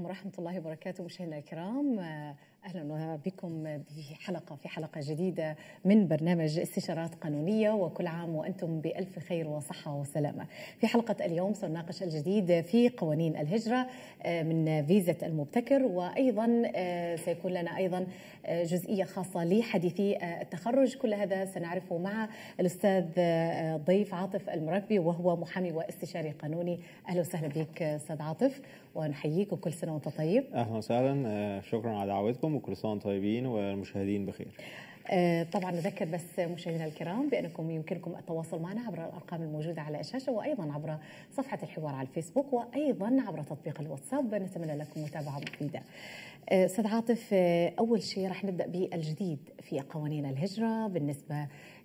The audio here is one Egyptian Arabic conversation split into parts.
ورحمة الله وبركاته مشاهدينا الكرام أهلا بكم في حلقة في حلقة جديدة من برنامج استشارات قانونية وكل عام وأنتم بألف خير وصحة وسلامة في حلقة اليوم سنناقش الجديد في قوانين الهجرة من فيزا المبتكر وأيضا سيكون لنا أيضا جزئية خاصة لحديثي التخرج كل هذا سنعرفه مع الأستاذ ضيف عاطف المركبي وهو محامي واستشاري قانوني أهلا وسهلا بك أستاذ عاطف ونحييك وكل سنة وأنت طيب اهلا وسهلا شكرا على دعوتكم وكل سنه وانتم طيبين والمشاهدين بخير طبعا نذكر بس مشاهدينا الكرام بانكم يمكنكم التواصل معنا عبر الارقام الموجوده على الشاشه وايضا عبر صفحه الحوار على الفيسبوك وايضا عبر تطبيق الواتساب نتمنى لكم متابعه مفيده. استاذ عاطف اول شيء راح نبدا بالجديد في قوانين الهجره بالنسبه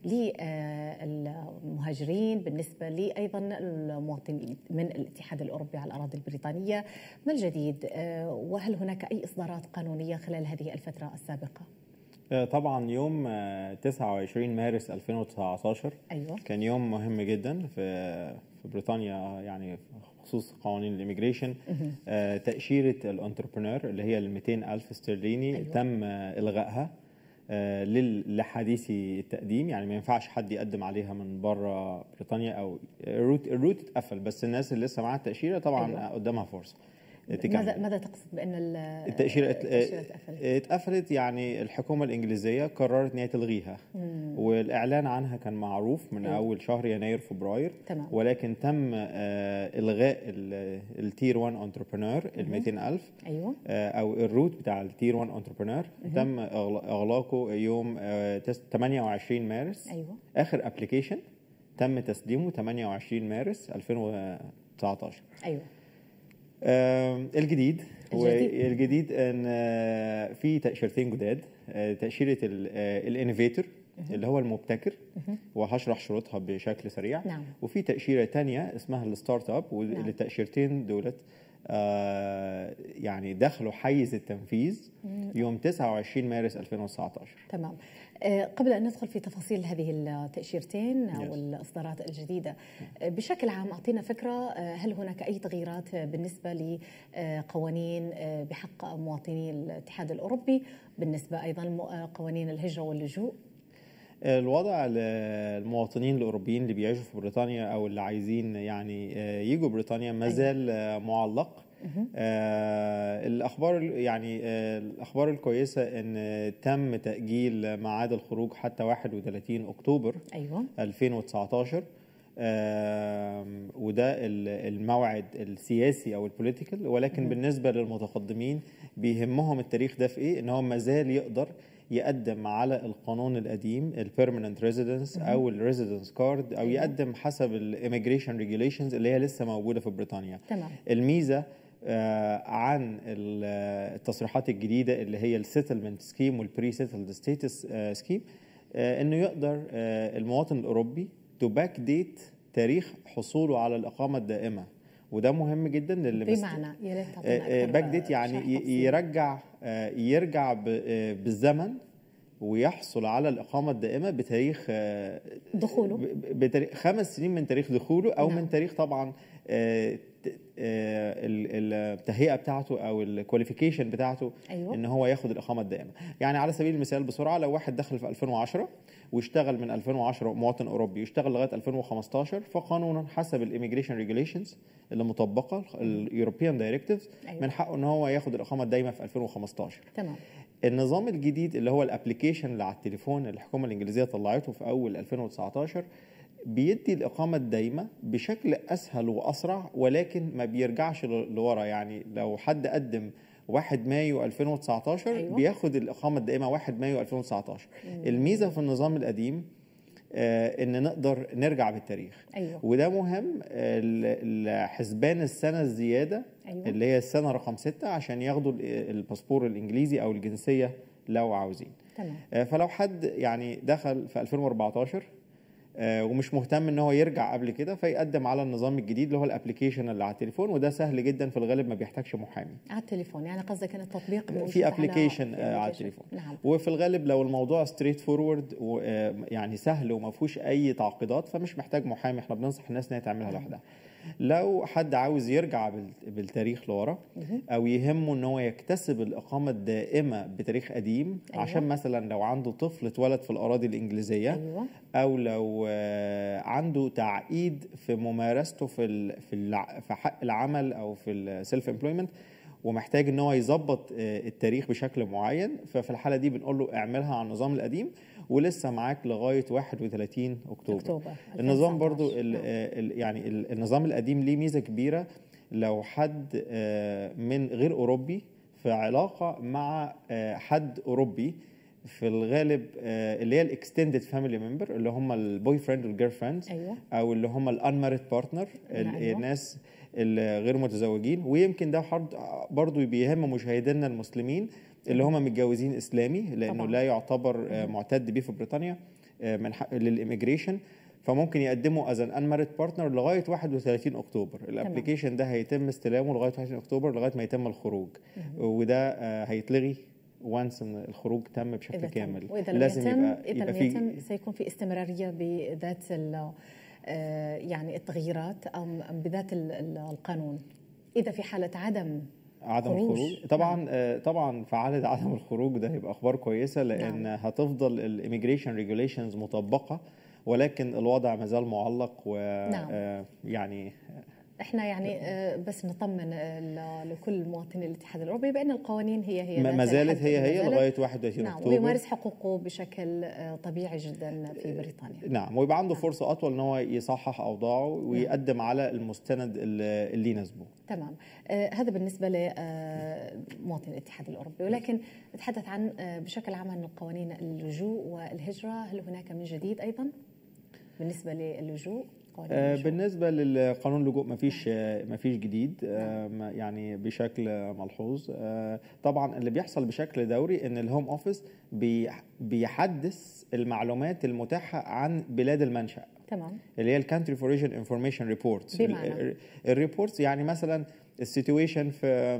للمهاجرين بالنسبه لي ايضا المواطنين من الاتحاد الاوروبي على الاراضي البريطانيه ما الجديد وهل هناك اي اصدارات قانونيه خلال هذه الفتره السابقه؟ طبعا يوم 29 مارس 2019 ايوه كان يوم مهم جدا في في بريطانيا يعني بخصوص قوانين الاميجريشن تاشيره الانتربرنور اللي هي ال 200 الف استرليني أيوة. تم الغائها لحديثي التقديم يعني ما ينفعش حد يقدم عليها من بره بريطانيا او الروت الروت اتقفل بس الناس اللي لسه معاها التاشيره طبعا أيوة. قدامها فرصه ماذا ماذا تقصد بان التأشيرة التأشيرة اتقفلت؟ اتقفلت يعني الحكومة الإنجليزية قررت إن هي تلغيها والإعلان عنها كان معروف من أيوة. أول شهر يناير فبراير تمام. ولكن تم آه، إلغاء التير 1 انتربرنور ال 200000 ايوه آه، أو الروت بتاع التير 1 انتربرنور تم إغلا- إغلاقه يوم آه، تس- 28 مارس ايوه آخر ابلكيشن تم تسليمه 28 مارس 2019 ايوه آم، الجديد الجديد. والجديد ان آه، في تاشيرتين جداد آه، تاشيره الانوفيتور اللي هو المبتكر وهشرح شروطها بشكل سريع نعم. وفي تاشيره تانية اسمها الستارت اب نعم. والتاشيرتين دولت آه، يعني دخلوا حيز التنفيذ يوم 29 مارس 2019 تمام آه، قبل ان ندخل في تفاصيل هذه التاشيرتين او Yes. الاصدارات الجديده آه، بشكل عام اعطينا فكره آه، هل هناك اي تغييرات آه، بالنسبه لقوانين آه، بحق مواطني الاتحاد الاوروبي بالنسبه ايضا لقوانين الهجره واللجوء الوضع للمواطنين الاوروبيين اللي بيعيشوا في بريطانيا او اللي عايزين يعني آه، يجوا بريطانيا ما زال آه، معلق آه، الاخبار ال- يعني آه، الاخبار الكويسه ان تم تاجيل ميعاد الخروج حتى 31 اكتوبر ايوه 2019 آم، وده ال- الموعد السياسي او البوليتيكال ولكن بالنسبه للمتقدمين بيهمهم التاريخ ده في ايه ان هو ما زال يقدر يقدم على القانون القديم البيرمننت ريزيدنس او الريزيدنس كارد او أيوة. يقدم حسب الايميجريشن ريجوليشنز اللي هي لسه موجوده في بريطانيا تمام الميزه آه، عن ال- التصريحات الجديده اللي هي السيتلمنت سكيم والبري سيتلد ستيتس سكيم انه يقدر آه، المواطن الاوروبي تو باك ديت تاريخ حصوله على الاقامه الدائمه وده مهم جدا للي مست- بمعنى يا ريت تعطينا اكثر باك ديت شرح يعني ي- تفصيل. يرجع آه، يرجع ب- آه، بالزمن ويحصل على الإقامة الدائمة بتاريخ آه، دخوله. ب- ب- بتاريخ خمس سنين من تاريخ دخوله أو نعم. من تاريخ طبعا آه، ت- آه، ال- التهيئة بتاعته أو الكواليفيكيشن بتاعته أيوة. إن هو ياخد الإقامة الدائمة يعني على سبيل المثال بسرعة لو واحد دخل في 2010 واشتغل من 2010 مواطن أوروبي يشتغل لغاية 2015 فقانونا حسب الإيميجريشن ريجوليشنز اللي مطبقة اليوروبيان دايركتيفز أيوة. من حقه ان هو ياخد الاقامه الدايمه في 2015 تمام النظام الجديد اللي هو الابلكيشن اللي على التليفون اللي الحكومه الانجليزيه طلعته في اول 2019 بيدي الاقامه الدايمه بشكل اسهل واسرع ولكن ما بيرجعش ل- لورا يعني لو حد قدم 1 مايو 2019 أيوة. بياخد الاقامه الدائمه 1 مايو 2019 الميزه في النظام القديم آه، ان نقدر نرجع بالتاريخ ايوه وده مهم ال- ال- حسبان السنه الزياده أيوة. اللي هي السنه رقم ستة عشان ياخدوا ال- الباسبور الانجليزي او الجنسيه لو عاوزين تمام آه، فلو حد يعني دخل في 2014 آه، ومش مهتم ان هو يرجع قبل كده فيقدم على النظام الجديد اللي هو الابلكيشن اللي على التليفون وده سهل جدا في الغالب ما بيحتاجش محامي على التليفون يعني قصدك ان التطبيق موجود في على- ابلكيشن في على application. التليفون نعم وفي الغالب لو الموضوع ستريت فورورد يعني سهل وما فيهوش اي تعقيدات فمش محتاج محامي احنا بننصح الناس ان هي تعملها لوحدها لو حد عاوز يرجع بال- بالتاريخ لورا او يهمه ان هو يكتسب الاقامه الدائمه بتاريخ قديم أيوة. أيوة. عشان مثلا لو عنده طفل اتولد في الاراضي الانجليزيه ايوه او لو آه، عنده تعقيد في ممارسته في ال- في الع- في حق العمل او في السيلف امبلويمنت ومحتاج ان هو يظبط آه، التاريخ بشكل معين ففي الحاله دي بنقول له اعملها على النظام القديم ولسه معاك لغايه 31 اكتوبر, اكتوبر النظام برضو 2019. ال نعم. ال يعني ال- النظام القديم ليه ميزه كبيره لو حد آه، من غير اوروبي في علاقه مع آه، حد اوروبي في الغالب آه، اللي هي الاكستندد فاميلي ممبر اللي هم البوي فريند والجيرل فريندز ايوه او اللي هم الانماريد بارتنر نعم. الناس الغير متزوجين ويمكن ده حرد برضو بيهم مشاهدينا المسلمين اللي هم متجوزين اسلامي لانه طبعاً. لا يعتبر آه، معتد بيه في بريطانيا آه، من حق للإيميجريشن فممكن يقدموا از ان انماريد بارتنر لغايه 31 اكتوبر الابلكيشن ده هيتم استلامه لغايه 31 اكتوبر لغايه ما يتم الخروج وده آه، هيتلغي وانس ان الخروج تم بشكل إذا تم. كامل واذا لم لازم يتم يبقى اذا يبقى لم في يتم سيكون في استمراريه بذات ال- آه، يعني التغييرات ام أم بذات ال- ال- القانون اذا في حاله عدم عدم خروج. الخروج طبعا آه، طبعا في حاله عدم الخروج ده هيبقى اخبار كويسه لان نعم. هتفضل الايميجريشن ريجوليشنز مطبقه ولكن الوضع ما زال معلق نعم. ويعني احنا يعني آه، بس نطمن آه، ل- لكل مواطني الاتحاد الاوروبي بان القوانين هي هي ما ذات ما زالت الحد هي ما هي زالت. لغايه 31 نعم اكتوبر ويمارس حقوقه بشكل آه، طبيعي جدا في بريطانيا نعم ويبقى عنده فرصه اطول ان هو يصحح اوضاعه ويقدم على المستند اللي اللي يناسبه تمام آه هذا بالنسبه لمواطن الاتحاد الاوروبي ولكن نتحدث عن آه بشكل عام عن قوانين اللجوء والهجره هل هناك من جديد ايضا بالنسبه للجوء قوانين آه، اللجوء؟ بالنسبه للقانون اللجوء ما فيش ما فيش جديد آه، ما- يعني بشكل ملحوظ آه، طبعا اللي بيحصل بشكل دوري ان الهوم اوفيس بي- بيحدث المعلومات المتاحه عن بلاد المنشأ تمام اللي هي الكانتري فور ريجن انفورميشن ريبورتس بمعنى؟ الريبورتس يعني مثلا السيتويشن في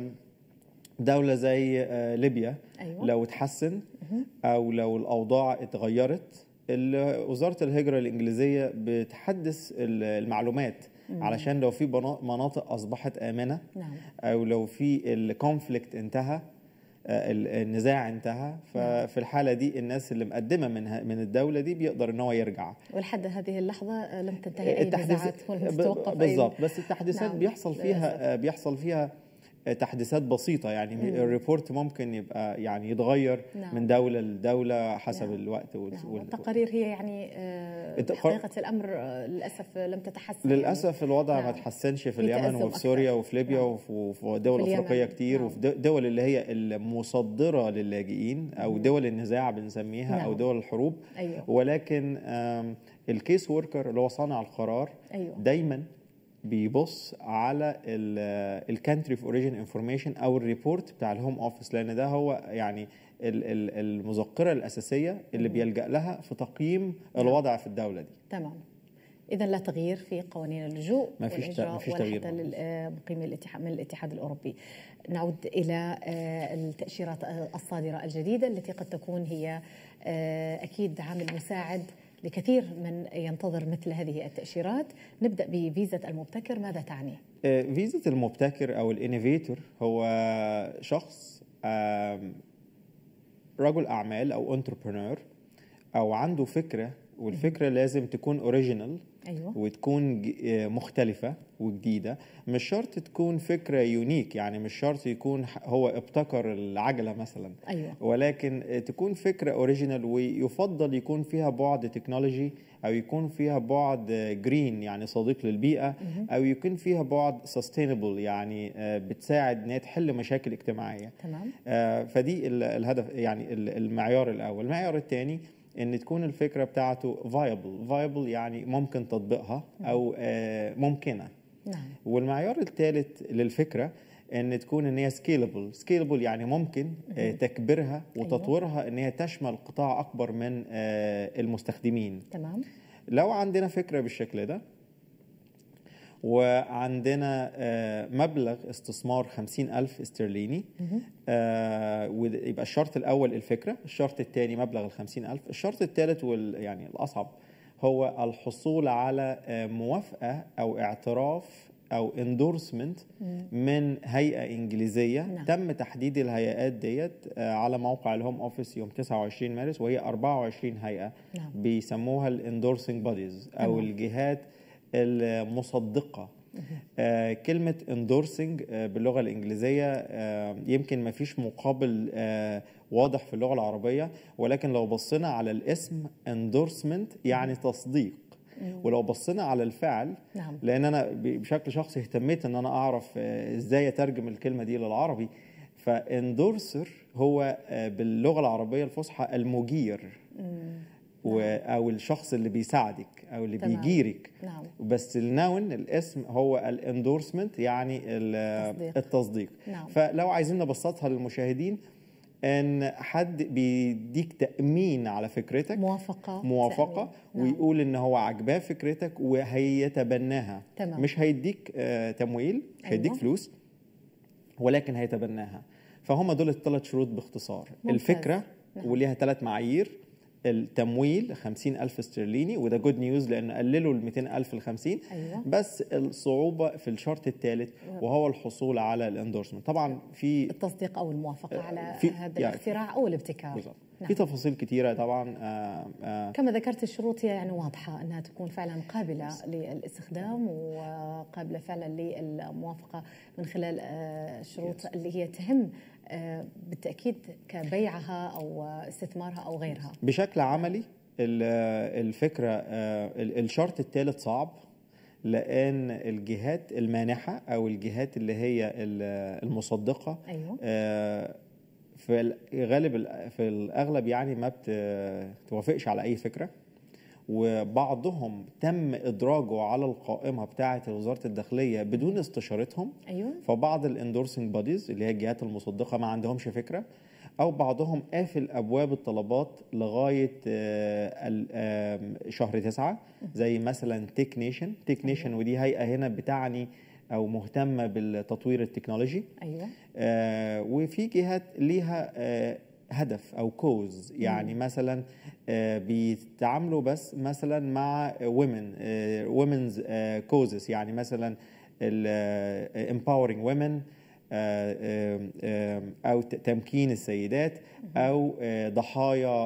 دوله زي آه، ليبيا ايوه لو اتحسن او لو الاوضاع اتغيرت ال- وزاره الهجره الانجليزيه بتحدث ال- المعلومات علشان لو في بنا- مناطق اصبحت امنه نعم او لو في الكونفليكت انتهى آه، ال- النزاع انتهى ففي الحاله دي الناس اللي مقدمه من ه- من الدوله دي بيقدر ان هو يرجع ولحد هذه اللحظه آه، لم تنتهي اي التحديث- نزاعات ولم ب- تتوقف أي- بالظبط بس التحديثات نعم، بيحصل للأسف. فيها آه، بيحصل فيها آه، تحديثات بسيطة يعني مم. الريبورت ممكن يبقى يعني يتغير نعم. من دولة لدولة حسب نعم. الوقت وال... نعم وال... والتقارير هي يعني آه، الت- حقيقه الامر آه، للاسف لم تتحسن يعني. للأسف الوضع نعم. ما تحسنش في في اليمن تأزم وفي أكثر. سوريا وفي ليبيا نعم. وفي, وفي دول في اليمن. أفريقية كتير نعم. وفي د- دول اللي هي المصدرة للاجئين أو دول النزاع بنسميها أو نعم. دول الحروب ايوه ولكن آم، الكيس وركر اللي هو صانع القرار ايوه دايما بيبص على الكانتري اوف اوريجين انفورميشن او الريبورت بتاع الهوم اوفيس لان ده هو يعني ال- ال- المذكره الاساسيه اللي مم. بيلجا لها في تقييم نعم. الوضع في الدوله دي تمام إذا لا تغيير في قوانين اللجوء ما فيش والهجرة ما فيش ولا تغيير حتى خالص. للمقيمي الاتحاد من الاتحاد الأوروبي. نعود إلى آه، التأشيرات الصادرة الجديدة التي قد تكون هي آه، أكيد عامل مساعد لكثير من ينتظر مثل هذه التأشيرات. نبدأ بفيزا المبتكر ماذا تعني؟ آه، فيزا المبتكر او الانوفيتور هو شخص آم، رجل اعمال او انتربرنور او عنده فكره والفكره لازم تكون اوريجينال أيوه وتكون ج- آه، مختلفة وجديدة مش شرط تكون فكرة يونيك يعني مش شرط يكون ح- هو ابتكر العجلة مثلا أيوه ولكن آه، تكون فكرة اوريجينال ويفضل يكون فيها بعد تكنولوجي او يكون فيها بعد جرين يعني صديق للبيئة مهم. او يكون فيها بعد سستينبل يعني آه، بتساعد ان هي تحل مشاكل اجتماعية تمام آه، فدي ال- الهدف يعني ال- المعيار الاول المعيار الثاني ان تكون الفكره بتاعته viable viable يعني ممكن تطبيقها او آه، ممكنه نعم والمعيار الثالث للفكره ان تكون ان هي سكيلبل سكيلبل يعني ممكن آه، مهم. تكبيرها أيوة. وتطويرها ان هي تشمل قطاع اكبر من آه، المستخدمين تمام لو عندنا فكرة بالشكل ده وعندنا آه، مبلغ استثمار خمسين ألف استرليني مهم. آه، وده- يبقى الشرط الأول الفكرة الشرط الثاني مبلغ الخمسين ألف الشرط الثالث وال يعني الأصعب هو الحصول على آه، موافقة أو اعتراف او اندورسمنت من هيئه انجليزيه نعم. تم تحديد الهيئات ديت آه، على موقع الهوم اوفيس يوم 29 مارس وهي 24 هيئه نعم. بيسموها الاندورسنج بوديز او تمام. الجهات المصدقه آه كلمة endorsing آه باللغة الإنجليزية آه يمكن ما فيش مقابل آه واضح في اللغة العربية ولكن لو بصينا على الاسم endorsement يعني تصديق ولو بصينا على الفعل نعم. لأن أنا ب- بشكل شخصي اهتميت أن أنا أعرف آه إزاي أترجم الكلمة دي للعربي فاندورسر هو آه باللغة العربية الفصحى المجير و- او الشخص اللي بيساعدك او اللي تمام. بيجيرك نعم. بس النون الاسم هو الاندورسمنت يعني ال- التصديق. التصديق نعم. فلو عايزين نبسطها للمشاهدين ان حد بيديك تامين على فكرتك موافقة موافقه تأمين. نعم. ويقول ان هو عجباه فكرتك وهيتبناها تمام. مش هيديك آه، تمويل مش هيديك أيوة. فلوس ولكن هيتبناها فهم دول الثلاث شروط باختصار ممتاز. الفكره نعم. وليها ثلاث معايير التمويل 50 ألف استرليني وده جود نيوز لأن قللوا ال 200 ألف ل 50 أيوة. بس الصعوبة في الشرط الثالث وهو الحصول على الاندورسمنت طبعا في التصديق او الموافقه على في- هذا يعني- الاختراع او الابتكار بالظبط نعم. في تفاصيل كتيرة طبعا آه، آه، كما ذكرت الشروط هي يعني واضحة أنها تكون فعلا قابلة للاستخدام وقابلة فعلا للموافقة من خلال آه، الشروط اللي هي تهم آه، بالتأكيد كبيعها أو استثمارها أو غيرها بشكل عملي ال- الفكرة آه، ال- الشرط الثالث صعب لأن الجهات المانحة أو الجهات اللي هي ال- المصدقة أيوة. آه، في الغالب ال- في الأغلب يعني ما بتوافقش على أي فكرة وبعضهم تم إدراجه على القائمة بتاعة وزارة الداخلية بدون استشارتهم أيوة فبعض الاندورسنج بوديز اللي هي الجهات المصدقه ما عندهمش فكره او بعضهم قافل ابواب الطلبات لغايه آه، ال- آم، شهر تسعة زي مثلا تيك نيشن تيك نيشن ودي هيئه هنا بتعني او مهتمه بالتطوير التكنولوجي أيوة آه، وفي جهات ليها آه، هدف او كوز يعني مثلا آه، بيتعاملوا بس مثلا مع women آه، women's كوزز يعني مثلا ال آه، empowering women آه، آه، آه، او ت- تمكين السيدات او آه، ضحايا آه،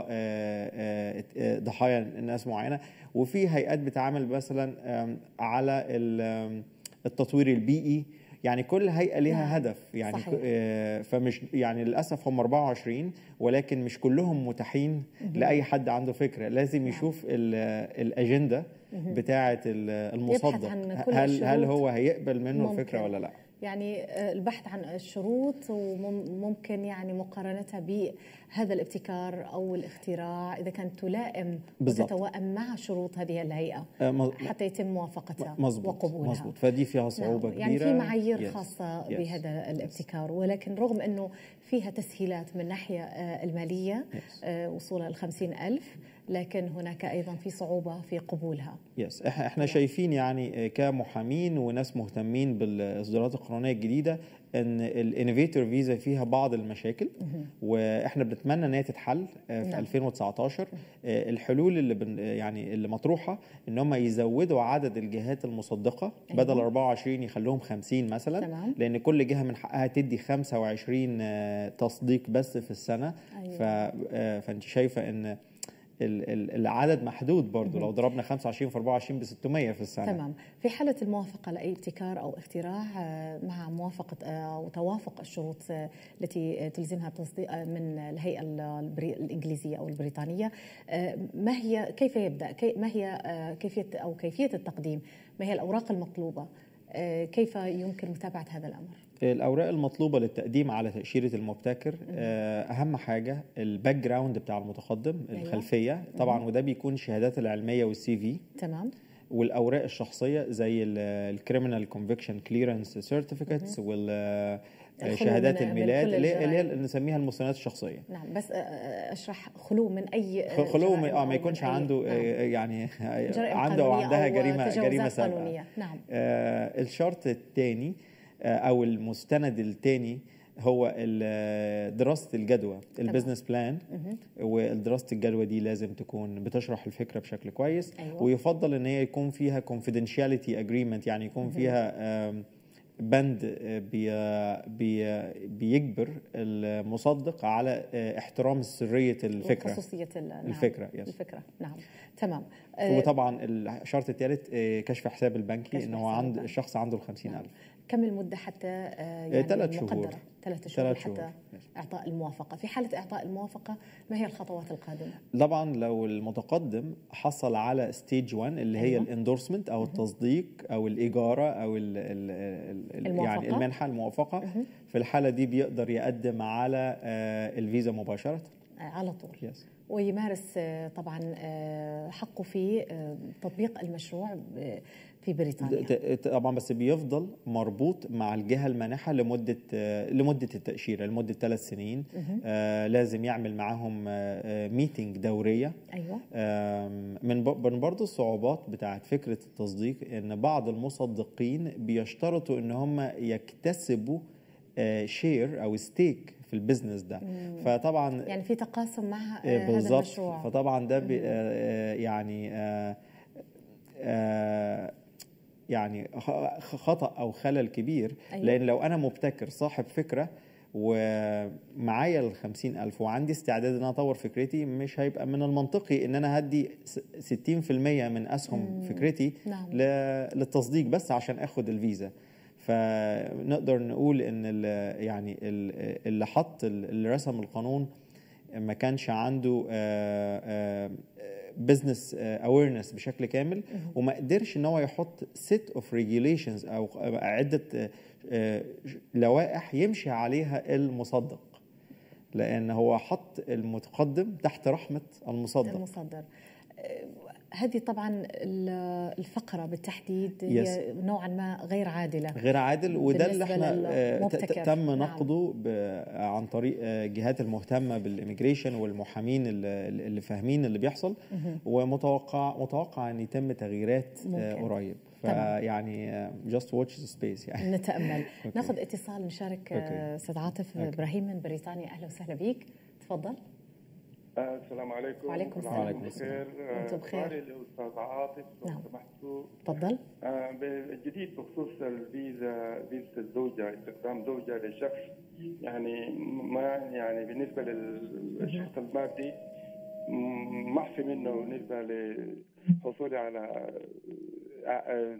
آه، آه، ضحايا ناس معينه وفي هيئات بتعامل مثلا آم، على ال- آم، التطوير البيئي يعني كل هيئه ليها نعم. هدف يعني صحيح. ك- آه، فمش يعني للاسف هم 24 ولكن مش كلهم متاحين لاي حد عنده فكره لازم يشوف ال- الاجنده بتاعه ال- المصدق عن كل هل هل الشروط. هو هيقبل منه ممكن. الفكره ولا لا يعني آه، البحث عن الشروط وممكن يعني مقارنتها بهذا الابتكار او الاختراع اذا كانت تلائم بالضبط. وتتوائم مع شروط هذه الهيئه آه، مظ- حتى يتم موافقتها مظبوط وقبولها مظبوط فدي فيها صعوبه نعم. كبيره يعني في معايير Yes. خاصة Yes. بهذا الابتكار ولكن رغم أنه فيها تسهيلات من ناحية آه، المالية Yes. آه، وصولها ل ألف لكن هناك أيضا في صعوبة في قبولها يس إح- احنا شايفين يعني كمحامين وناس مهتمين بالاصدارات القانونيه الجديده ان الانوفيتور فيزا فيها بعض المشاكل واحنا بنتمنى ان هي تتحل آه، في نعم. 2019 آه، الحلول اللي بن يعني اللي مطروحه ان هم يزودوا عدد الجهات المصدقه أيوة. بدل 24 يخلوهم 50 مثلا تمام. لان كل جهه من حقها تدي 25 آه، تصديق بس في السنه أيوة. ف آه، فانت شايفه ان ال- ال- العدد محدود برضو لو ضربنا 25 في 24 ب 600 في السنه تمام في حالة الموافقة لأي ابتكار أو اختراع آه، مع موافقة آه، أو توافق الشروط آه، التي آه، تلزمها التصديق آه، من الهيئة البري- الإنجليزية أو البريطانية آه، ما هي كيف يبدأ كي- ما هي آه، كيفية أو كيفية التقديم ما هي الأوراق المطلوبة آه، كيف يمكن متابعة هذا الأمر الاوراق المطلوبه للتقديم على تاشيره المبتكر آه، اهم حاجه الباك جراوند بتاع المتقدم أيوة. الخلفيه طبعا وده بيكون الشهادات العلميه والسي في تمام والاوراق الشخصيه زي الكريمنال كونفكشن كليرنس سيرتيفيكتس والشهادات من- من الميلاد كل اللي هي اللي هي الجرائم. اللي نسميها المستندات الشخصيه نعم بس آه، آه، اشرح خلو من اي خ- خلو جرائم ما- أو اه ما من يكونش أي- عنده نعم. آه، يعني جرائم عنده او قانونية عندها أو جريمه تجاوزات جريمه سابقه قانونية. نعم آه، الشرط الثاني او المستند الثاني هو ال- دراسه الجدوى البيزنس بلان ودراسه الجدوى دي لازم تكون بتشرح الفكره بشكل كويس أيوة. ويفضل ان هي يكون فيها confidentiality agreement يعني يكون فيها آم، بند آه، بي بي بيجبر المصدق على آه، احترام سريه الفكره خصوصية ال- نعم. الفكرة، yes. الفكرة نعم تمام آه، وطبعا الشرط الثالث آه، كشف حساب البنكي كشف ان هو حساب عند البنكي. الشخص عنده ال 50000 كم المدة حتى آه، يعني ثلاث شهور. مقدرة ثلاث شهور ثلاث حتى شهور. إعطاء الموافقة في حالة إعطاء الموافقة ما هي الخطوات القادمة؟ طبعا لو المتقدم حصل على ستيج 1 اللي هي أيوة. الاندورسمنت او التصديق او الاجاره او ال ال ال الموافقة. يعني المنحه الموافقه في الحاله دي بيقدر يقدم على آه، الفيزا مباشره آه، على طول يس ويمارس آه، طبعا آه، حقه في آه، تطبيق المشروع ب- في بريطانيا ت- ت- طبعا بس بيفضل مربوط مع الجهه المانحه لمده آه، لمده التاشيره لمده ثلاث سنين آه، لازم يعمل معاهم ميتنج دوريه أيوة آم، من ب- من برضه الصعوبات بتاعت فكره التصديق ان بعض المصدقين بيشترطوا ان هم يكتسبوا شير او ستيك في البيزنس ده فطبعا يعني في تقاسم مع آه، آه، هذا بالظبط المشروع فطبعا ده بي- آه، آه، يعني آه، آه، يعني خ- خطأ أو خلل كبير أيوة. لأن لو أنا مبتكر صاحب فكرة ومعايا ال ألف وعندي استعداد ان انا اطور فكرتي مش هيبقى من المنطقي ان انا هدي س- 60% من اسهم فكرتي نعم. ل- للتصديق بس عشان اخد الفيزا فنقدر نقول ان ال- يعني ال- اللي حط اللي رسم القانون ما كانش عنده بزنس اويرنس بشكل كامل وما قدرش ان هو يحط سيت اوف ريجيوليشنز او عده آه، آه، لوائح يمشي عليها المصدق لان هو حط المتقدم تحت رحمه المصدق المصدر آه، هذه طبعا ال- الفقرة بالتحديد هي Yes. نوعا ما غير عادلة غير عادل وده اللي بالنسبة احنا آه، ت- للمبتكر. ت- تم نعم. نقده ب- عن طريق آه، جهات المهتمه بالإيميجريشن والمحامين اللي اللي فاهمين اللي بيحصل ومتوقع متوقع ان يتم تغييرات آه، ممكن. قريب تمام. فيعني جاست واتش ذا سبيس يعني نتأمل ناخذ اتصال نشارك أوكي. آه، أستاذ عاطف أوكي. إبراهيم من بريطانيا أهلا وسهلا بيك تفضل آه، السلام عليكم وعليكم كل السلام. عام وعليكم وأنتم السلام. بخير آه، وأنتم بخير. سؤالي للاستاذ عاطف لو نعم. سمحتوا تفضل آه، بالجديد بخصوص الفيزا فيزا الزوجه استخدام زوجه لشخص يعني ما يعني بالنسبه للشخص المادي م- محفي منه بالنسبه لحصولي على آه، آه،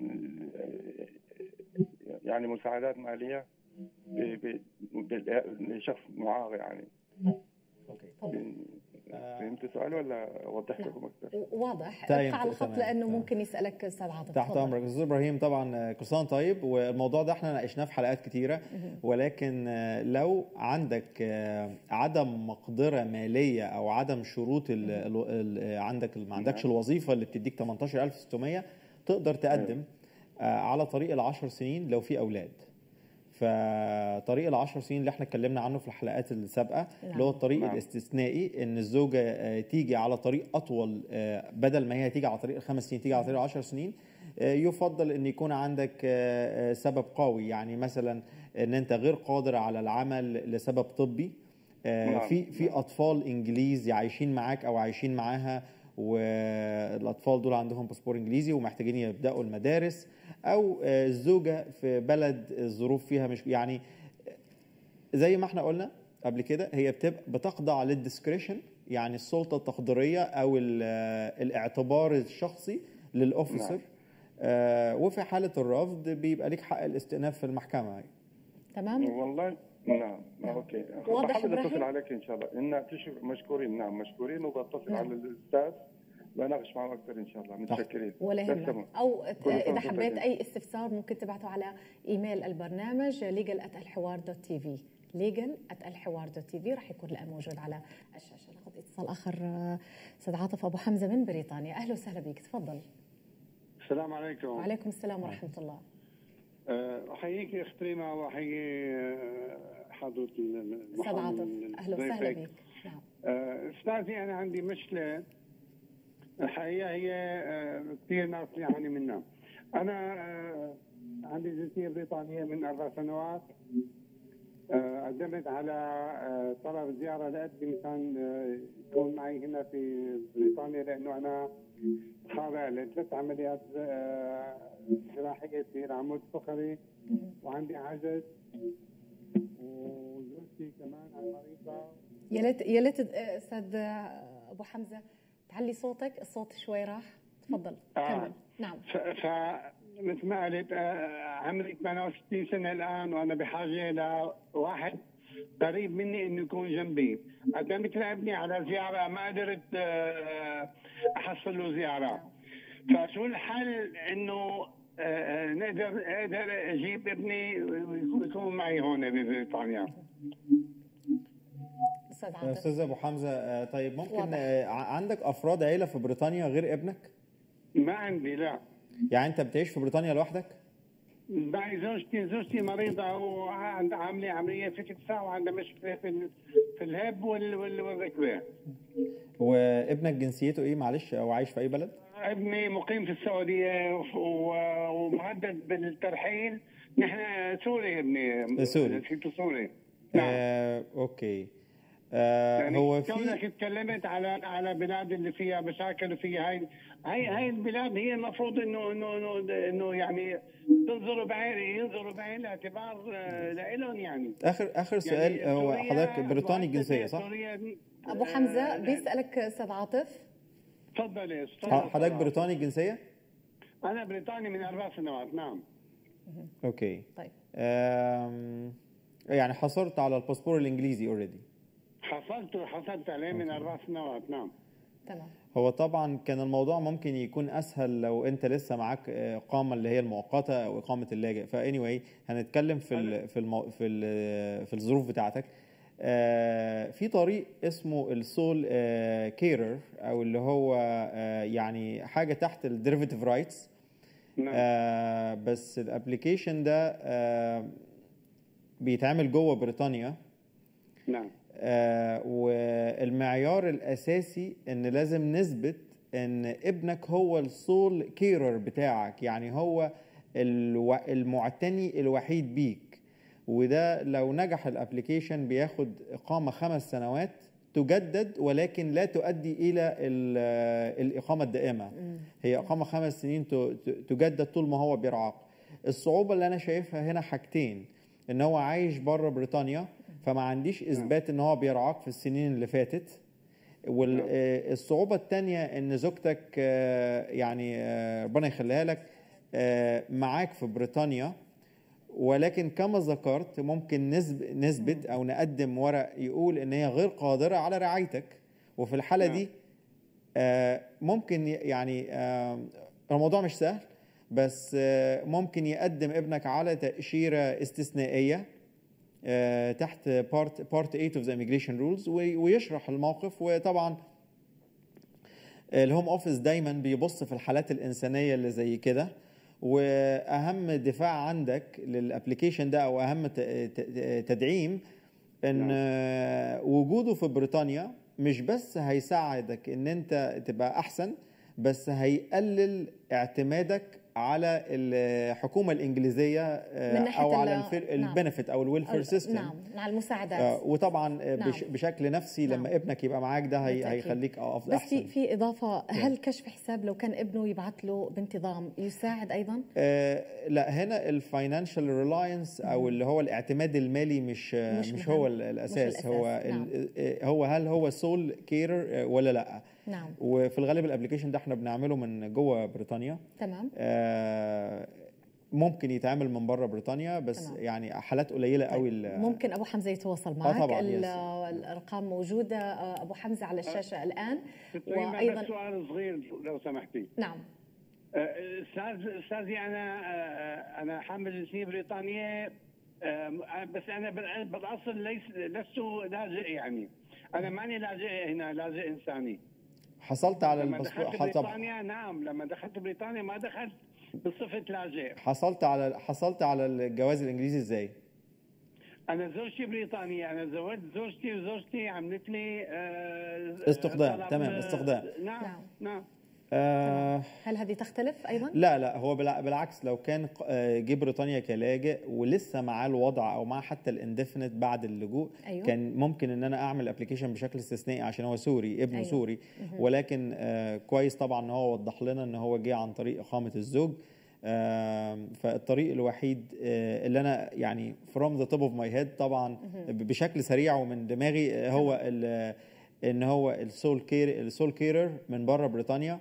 يعني مساعدات ماليه ب- ب- بال- لشخص معاق يعني اوكي فهمت السؤال ولا اوضح لكم اكثر؟ واضح طيب، ابقى على الخط تمام، لأنه تمام. ممكن يسألك أستاذ عاطف تحت تفضل. امرك استاذ ابراهيم طبعا آه، كل سنه وأنت طيب والموضوع ده احنا ناقشناه في حلقات كتيره ولكن آه، لو عندك آه، عدم مقدره ماليه او عدم شروط ال ال ال عندك ما عندكش الوظيفه اللي بتديك 18600 تقدر تقدم آه، على طريق العشر سنين لو في اولاد فطريق العشر سنين اللي احنا اتكلمنا عنه في الحلقات السابقه اللي هو الطريق نعم. الاستثنائي ان الزوجه آه، تيجي على طريق اطول آه، بدل ما هي تيجي على طريق الخمس سنين تيجي على طريق العشر سنين آه، يفضل ان يكون عندك آه، آه، سبب قوي يعني مثلا ان انت غير قادر على العمل لسبب طبي آه، نعم. في في اطفال انجليزي عايشين معاك او عايشين معاها والاطفال دول عندهم باسبور انجليزي ومحتاجين يبداوا المدارس او آه، الزوجه في بلد الظروف فيها مش يعني زي ما احنا قلنا قبل كده هي بتبقى بتخضع للديسكريشن يعني السلطه التقديريه او ال- آه، الاعتبار الشخصي للاوفيسر نعم. آه وفي حاله الرفض بيبقى ليك حق الاستئناف في المحكمه تمام والله نعم اوكي واضح بحاول إبراهيم؟ اتصل عليك ان شاء الله ان تشوف مشكورين نعم مشكورين وبتصل على الاستاذ بناقش معه اكثر ان شاء الله متشكرين ولا بس يهمك تمام. او كل سنة اذا وأنتم حبيت طيبين. اي استفسار ممكن تبعته على ايميل البرنامج legal@الحوار دوت تي في legal@الحوار دوت تي في راح يكون الان موجود على الشاشه ناخذ اتصال اخر آه، استاذ عاطف ابو حمزه من بريطانيا اهلا وسهلا بك تفضل السلام عليكم وعليكم السلام ورحمه الله أه، احييك يا اخت ريما واحيي أه، حضره استاذ المحامي عاطف اهلا وسهلا ضيفك. بك نعم أه، استاذي انا عندي مشكله الحقيقه هي أه، كثير ناس يعاني منها انا أه، عندي جنسيه بريطانيه من اربع سنوات آه، قدمت على آه، طلب زياره لابني مشان آه، يكون معي هنا في بريطانيا لانه انا خاضع لثلاث عمليات آه، جراحيه في العمود الفقري وعندي عجز وزوجتي كمان مريضه يا ليت يا ليت آه، استاذ آه، ابو حمزه تعلي صوتك الصوت شوي راح تفضل آه. كمل نعم ف ف مثل ما قلت آه، عمري 68 سنه الان وانا بحاجه لواحد قريب مني انه يكون جنبي قدمت لابني على زياره ما قدرت آه، احصل له زياره فشو الحل انه آه، آه، نقدر اقدر اجيب ابني ويكون معي هون ببريطانيا استاذ عاطف استاذ ابو حمزه آه، طيب ممكن واضح. آه، ع- عندك افراد عيله في بريطانيا غير ابنك ما عندي لا يعني انت بتعيش في بريطانيا لوحدك معي زوجتي زوجتي مريضة وعندها عاملة عملية في كتفها وعندها مشكلة في ال- في الهب وال- وال- والركبة وابنك جنسيته ايه معلش او عايش في اي بلد ابني مقيم في السعودية و- ومهدد بالترحيل نحن سوري ابني سوري. جنسيته سوري نعم آه، اوكي آه، يعني هو كونك في تكلمت على على بلاد اللي فيها مشاكل وفيها هاي هاي هاي البلاد هي المفروض انه انه انه انه يعني تنظروا بعين ينظروا بعين الاعتبار آه، لهم يعني اخر اخر سؤال يعني هو سوريا حضرتك بريطاني مؤسسة الجنسيه صح؟ سوريا ابو آه، حمزه بيسالك استاذ عاطف تفضلي ح- تفضلي. حضرتك بريطاني الجنسيه؟ انا بريطاني من اربع سنوات نعم اوكي طيب آم، يعني حصلت على الباسبور الانجليزي اوريدي حصلت حصلت عليه من اربع سنوات نعم تمام هو طبعا كان الموضوع ممكن يكون اسهل لو انت لسه معاك آه، اقامه اللي هي المؤقته او اقامه اللاجئ فاني واي هنتكلم في ال في المو في ال في الظروف بتاعتك آه، في طريق اسمه السول كيرر او اللي هو آه، يعني حاجه تحت الديريفيتيف رايتس نعم آه بس الابلكيشن ده آه بيتعمل جوه بريطانيا نعم آه والمعيار الاساسي ان لازم نثبت ان ابنك هو السول كيرر بتاعك يعني هو الو... المعتني الوحيد بيك وده لو نجح الابلكيشن بياخد اقامه خمس سنوات تجدد ولكن لا تؤدي الى ال- الاقامه الدائمه هي اقامه خمس سنين ت- ت- تجدد طول ما هو بيرعاق الصعوبه اللي انا شايفها هنا حاجتين ان هو عايش بره بريطانيا فما عنديش اثبات ان هو بيرعاك في السنين اللي فاتت والصعوبة التانية ان زوجتك آه، يعني آه، ربنا يخليها لك آه، معاك في بريطانيا ولكن كما ذكرت ممكن نسب نثبت او نقدم ورق يقول ان هي غير قادرة على رعايتك وفي الحالة دي آه، ممكن ي- يعني آه، الموضوع مش سهل بس آه، ممكن يقدم ابنك على تأشيرة استثنائية آه، تحت بارت بارت 8 اوف ذا immigration رولز ويشرح الموقف وطبعا الهوم اوفيس دايما بيبص في الحالات الانسانيه اللي زي كده واهم دفاع عندك للابلكيشن ده او اهم ت- ت- تدعيم ان آه، وجوده في بريطانيا مش بس هيساعدك ان انت تبقى احسن بس هيقلل اعتمادك على الحكومه الانجليزيه آه، من ناحية او على ال- نعم. البنفيت او الويلفير سيستم نعم مع المساعدات آه، وطبعا آه، نعم. بش بشكل نفسي لما نعم. ابنك يبقى معاك ده هي بالتأكيد. هيخليك أف- بس احسن في في اضافه هل كشف حساب لو كان ابنه يبعث له بانتظام يساعد ايضا؟ آه لا هنا الفاينانشال ريلاينس او اللي هو الاعتماد المالي مش مش مش, مهم. هو ال- الاساس الأساس، هو نعم. ال- آه، هو هل هو سول كيرر ولا لا نعم وفي الغالب الابلكيشن ده احنا بنعمله من جوه بريطانيا تمام آه، ممكن يتعمل من بره بريطانيا بس تمام. يعني حالات قليله قوي ال- ممكن ابو حمزه يتواصل معك طبعاً، ال- يس. الارقام موجوده آه، ابو حمزه على الشاشه الان وايضا وايضا سؤال صغير لو سمحتي نعم آه، استاذ استاذي انا آه، انا حامل جنسيه بريطانيه آه، بس انا بال- بالاصل ليس لست لاجئ يعني انا ماني لاجئ هنا لاجئ انساني حصلت على لما الباسبور دخلت حصل- بريطانيا نعم لما دخلت بريطانيا ما دخلت بصفه لاجئ حصلت على حصلت على الجواز الانجليزي ازاي؟ انا زوجتي بريطانيه انا زوجت زوجتي وزوجتي عملت لي آه، استخدام، طلب- تمام، استخدام. نعم نعم. نعم آه هل هذه تختلف ايضا؟ لا لا هو بالع- بالعكس لو كان ق- آه، جه بريطانيا كلاجئ ولسه معاه الوضع او معاه حتى الاندفنت بعد اللجوء أيوة. كان ممكن ان انا اعمل ابلكيشن بشكل استثنائي عشان هو سوري ابنه أيوة. أيوة. سوري ولكن آه كويس طبعا ان هو وضح لنا ان هو جه عن طريق اقامه الزوج آم، فالطريق الوحيد آه، اللي انا يعني from the top of my head طبعا ب- بشكل سريع ومن دماغي آه، هو ال- ان هو السول كير السول كيرر من بره بريطانيا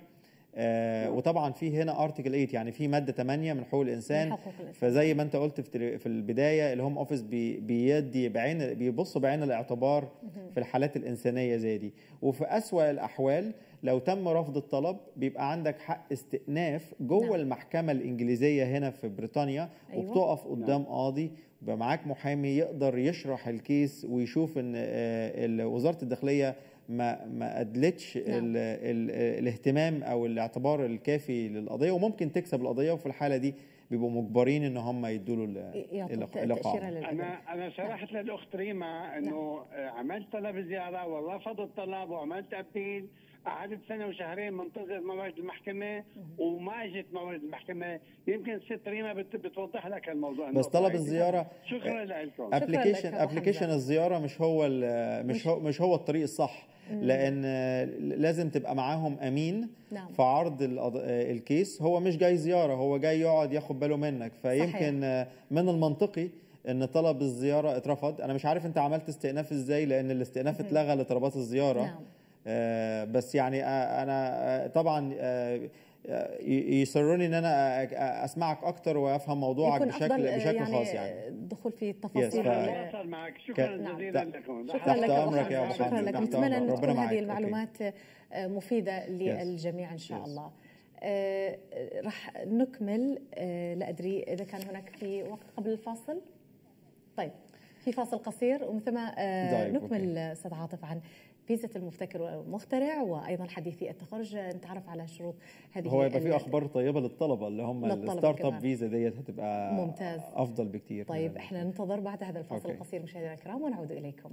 آه وطبعا في هنا ارتكل 8 يعني في ماده 8 من حقوق الانسان من حقوق الإنسان. فزي ما انت قلت في تل- في البدايه الهوم اوفيس بي بيدي بعين بيبصوا بعين الاعتبار في الحالات الانسانيه زي دي وفي اسوا الاحوال لو تم رفض الطلب بيبقى عندك حق استئناف جوه نعم. المحكمه الانجليزيه هنا في بريطانيا أيوة. وبتقف قدام قاضي يبقى معاك محامي يقدر يشرح الكيس ويشوف ان آه، ال- وزاره الداخليه ما ما ادلتش نعم. ال ال الاهتمام او الاعتبار الكافي للقضيه وممكن تكسب القضيه وفي الحاله دي بيبقوا مجبرين ان هم يدوا له يعطوا الإق- تاشيره الاقامه للأجل. انا انا شرحت للاخت ريما انه آه، عملت طلب زياره ورفض الطلب وعملت ابيل قعدت سنه وشهرين منتظر موعد المحكمه وما اجت موعد المحكمه يمكن ست ريما بت- بتوضح لك الموضوع بس طلب الزياره شكرا لكم لك ابلكيشن أبو ابلكيشن حمزة. الزياره مش هو ال- مش هو مش هو الطريق الصح لان لازم تبقى معاهم امين نعم. في عرض القض- الكيس هو مش جاي زياره هو جاي يقعد ياخد باله منك فيمكن من المنطقي ان طلب الزياره اترفض انا مش عارف انت عملت استئناف ازاي لان الاستئناف اتلغى لطلبات الزياره نعم. آه، بس يعني آه، انا آه، طبعا آه، آه، ي- يسرني ان انا آه، آه، اسمعك اكتر وافهم موضوعك يكون بشكل أفضل، آه، بشكل يعني خاص يعني الدخول في Yes، التفاصيل ف- ال- اتواصل معك شكرا نعم. جزيلا تحت- لكم شكرا تحت لك أبو أمرك يا حمزة، أبو شكرا حمزة، لك تحت نتمنى أمرك. ان ربنا تكون معاك. هذه أوكي. المعلومات آه، مفيده للجميع ان شاء Yes. الله آه، راح نكمل آه، لا ادري اذا كان هناك في وقت قبل الفاصل طيب في فاصل قصير ومن ثم آه، طيب، نكمل استاذ عاطف عن فيزا المبتكر والمخترع وايضا حديثي التخرج آه، نتعرف على شروط هذه هو يبقى ال- في اخبار طيبه للطلبه اللي هم للطلبة الستارت اب كمان. فيزا ديت هتبقى ممتاز. افضل بكتير من طيب ال- احنا ننتظر بعد هذا الفاصل أوكي. القصير مشاهدينا الكرام ونعود اليكم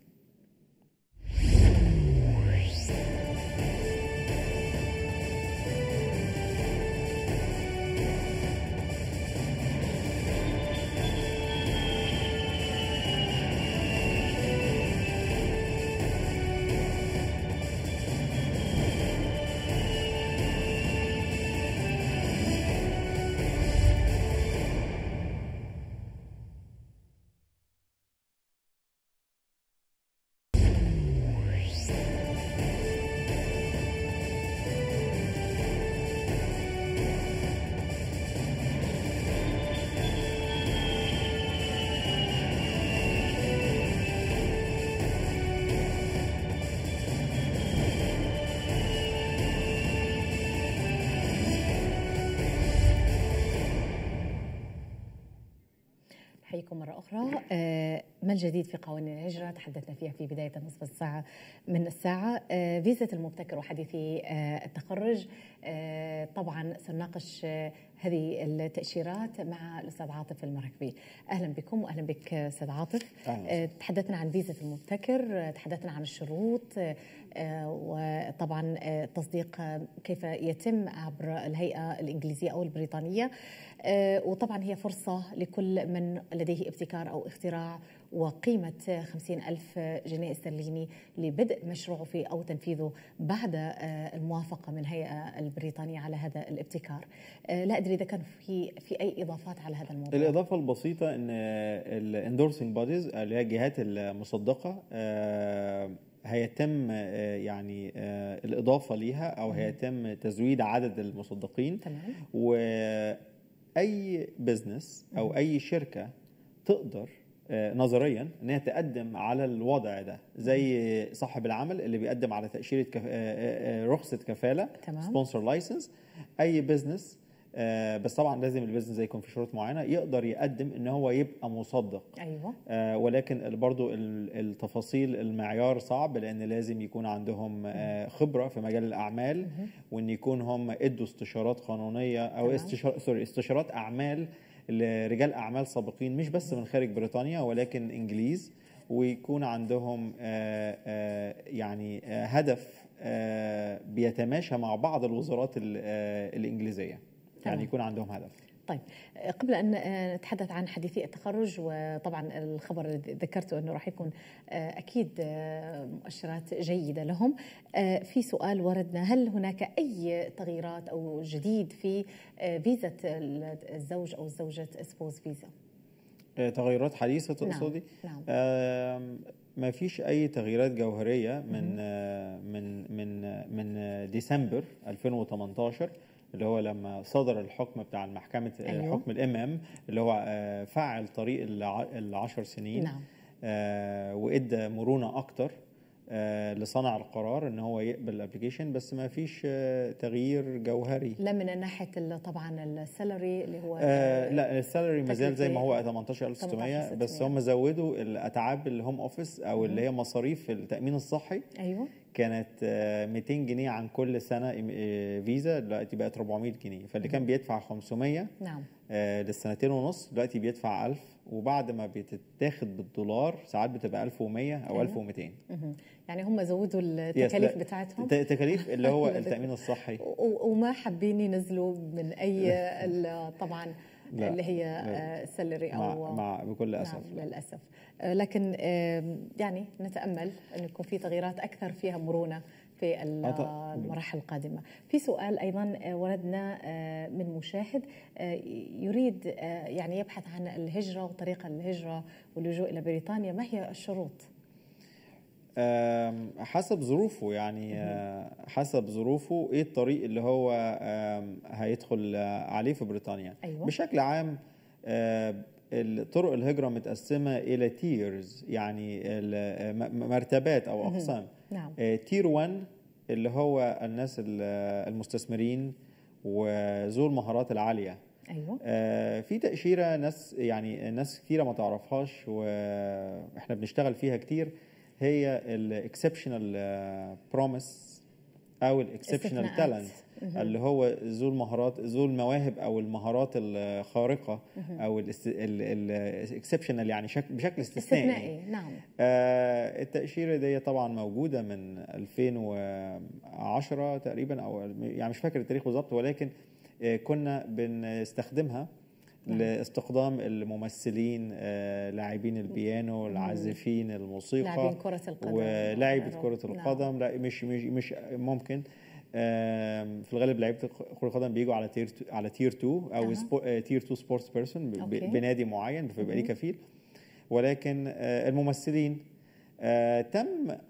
نحييكم مرة أخرى آه، ما الجديد في قوانين الهجرة تحدثنا فيها في بداية نصف الساعة من الساعة آه، فيزا المبتكر وحديثي آه، التخرج آه، طبعا سنناقش آه، هذه التأشيرات مع الأستاذ عاطف المراكبي أهلا بكم وأهلا بك أستاذ عاطف أهلا. آه، تحدثنا عن فيزا المبتكر آه، تحدثنا عن الشروط آه، آه، وطبعا آه، التصديق آه، كيف يتم عبر الهيئة الإنجليزية أو البريطانية آه، وطبعا هي فرصة لكل من لديه ابتكار أو اختراع وقيمة خمسين ألف جنيه استرليني لبدء مشروعه في أو تنفيذه بعد آه، الموافقة من هيئة البريطانية على هذا الابتكار آه، لا أدري إذا كان في في أي إضافات على هذا الموضوع الاضافه البسيطه ان الاندورسنج بوديز اللي هي الجهات المصدقه آه، هيتم آه، يعني آه، الاضافه ليها او هيتم تزويد عدد المصدقين تمام واي بزنس او اي شركه تقدر آه، نظريا ان هي تقدم على الوضع ده زي صاحب العمل اللي بيقدم على تاشيره كف... آه، آه، آه، رخصه كفاله تمام. سبونسر لايسنس اي بزنس آه، بس طبعا لازم البزنس يكون في شروط معينه يقدر يقدم ان هو يبقى مصدق أيوة آه، ولكن برضو ال- التفاصيل المعيار صعب لان لازم يكون عندهم آه، خبره في مجال الاعمال وان يكون هم ادوا استشارات قانونيه او تمام. استشار سوري استشارات اعمال لرجال اعمال سابقين مش بس من خارج بريطانيا ولكن انجليز ويكون عندهم آه، آه، يعني آه، هدف آه، بيتماشى مع بعض الوزارات ال- آه، الانجليزيه تمام. يعني يكون عندهم هدف طيب قبل ان نتحدث عن حديثي التخرج وطبعا الخبر اللي ذكرته انه راح يكون اكيد مؤشرات جيده لهم في سؤال وردنا هل هناك اي تغييرات او جديد في فيزا الزوج او الزوجه سبوز فيزا آه، تغيرات حديثه تقصدي نعم. آم، ما فيش اي تغييرات جوهريه من آه، من من آه، من آه، ديسمبر 2018 اللي هو لما صدر الحكم بتاع المحكمه أيوه. أيوه. حكم الام ام اللي هو آه، فعل طريق الع- العشر سنين نعم. آه، وادى مرونه اكتر آه، لصانع القرار ان هو يقبل الابلكيشن بس ما فيش آه، تغيير جوهري لا من ناحيه ال- طبعا السالري اللي هو آه لا السالري ما زال زي ما هو تكلفة 18600 بس 18600. هم زودوا الاتعاب الهوم اوفيس او اللي هي مصاريف التامين الصحي ايوه كانت آه، 200 جنيه عن كل سنه آه، فيزا دلوقتي بقت 400 جنيه فاللي كان بيدفع 500 نعم آه، للسنتين ونص دلوقتي بيدفع 1000 وبعد ما بتتاخد بالدولار ساعات بتبقى 1100 او أيوة. 1200 مهم. يعني هم زودوا Yes، التكاليف لا، بتاعتهم ت- تكاليف اللي هو اللي بت- التامين الصحي و- وما حابين ينزلوا من اي ال- طبعا لا، اللي هي لا. سالري مع, او مع بكل اسف نعم للاسف آه، لكن آم، يعني نتامل انه يكون في تغييرات اكثر فيها مرونه في ال- آه، طبعاً. المراحل القادمه. في سؤال ايضا آه، وردنا آه، من مشاهد آه، يريد آه، يعني يبحث عن الهجره وطريقه الهجره واللجوء الى بريطانيا، ما هي الشروط؟ آم، حسب ظروفه يعني آه، حسب ظروفه ايه الطريق اللي هو آم، هيدخل آه، عليه في بريطانيا أيوة. بشكل عام آه، طرق الهجرة متقسمة إلى تيرز يعني ال- م- م- مرتبات أو أقسام نعم. تير 1 اللي هو الناس ال- المستثمرين وذو المهارات العالية ايوه آه، في تأشيرة ناس يعني ناس كتيرة ما تعرفهاش واحنا بنشتغل فيها كتير هي الاكسبشنال بروميس او الاكسبشنال استثناءات. تالنت اللي هو ذو المهارات ذو المواهب او المهارات الخارقه او الاكسبشنال يعني شك بشكل استثنائي استثنائي نعم آه، التأشيرة دي طبعا موجودة من 2010 تقريبا أو يعني مش فاكر التاريخ بالظبط ولكن آه، كنا بنستخدمها لاستخدام الممثلين آه، لاعبين البيانو العازفين الموسيقى لاعبين كرة القدم. ولاعيبة نعم. كرة القدم لا مش مش مش ممكن آم، في الغالب لعيبه كره القدم بيجوا على تير على تير 2 او أها. سبو- آه، تير 2 سبورتس بيرسون أوكي. بنادي معين فبيبقى ليه كفيل ولكن آه، الممثلين آه، تم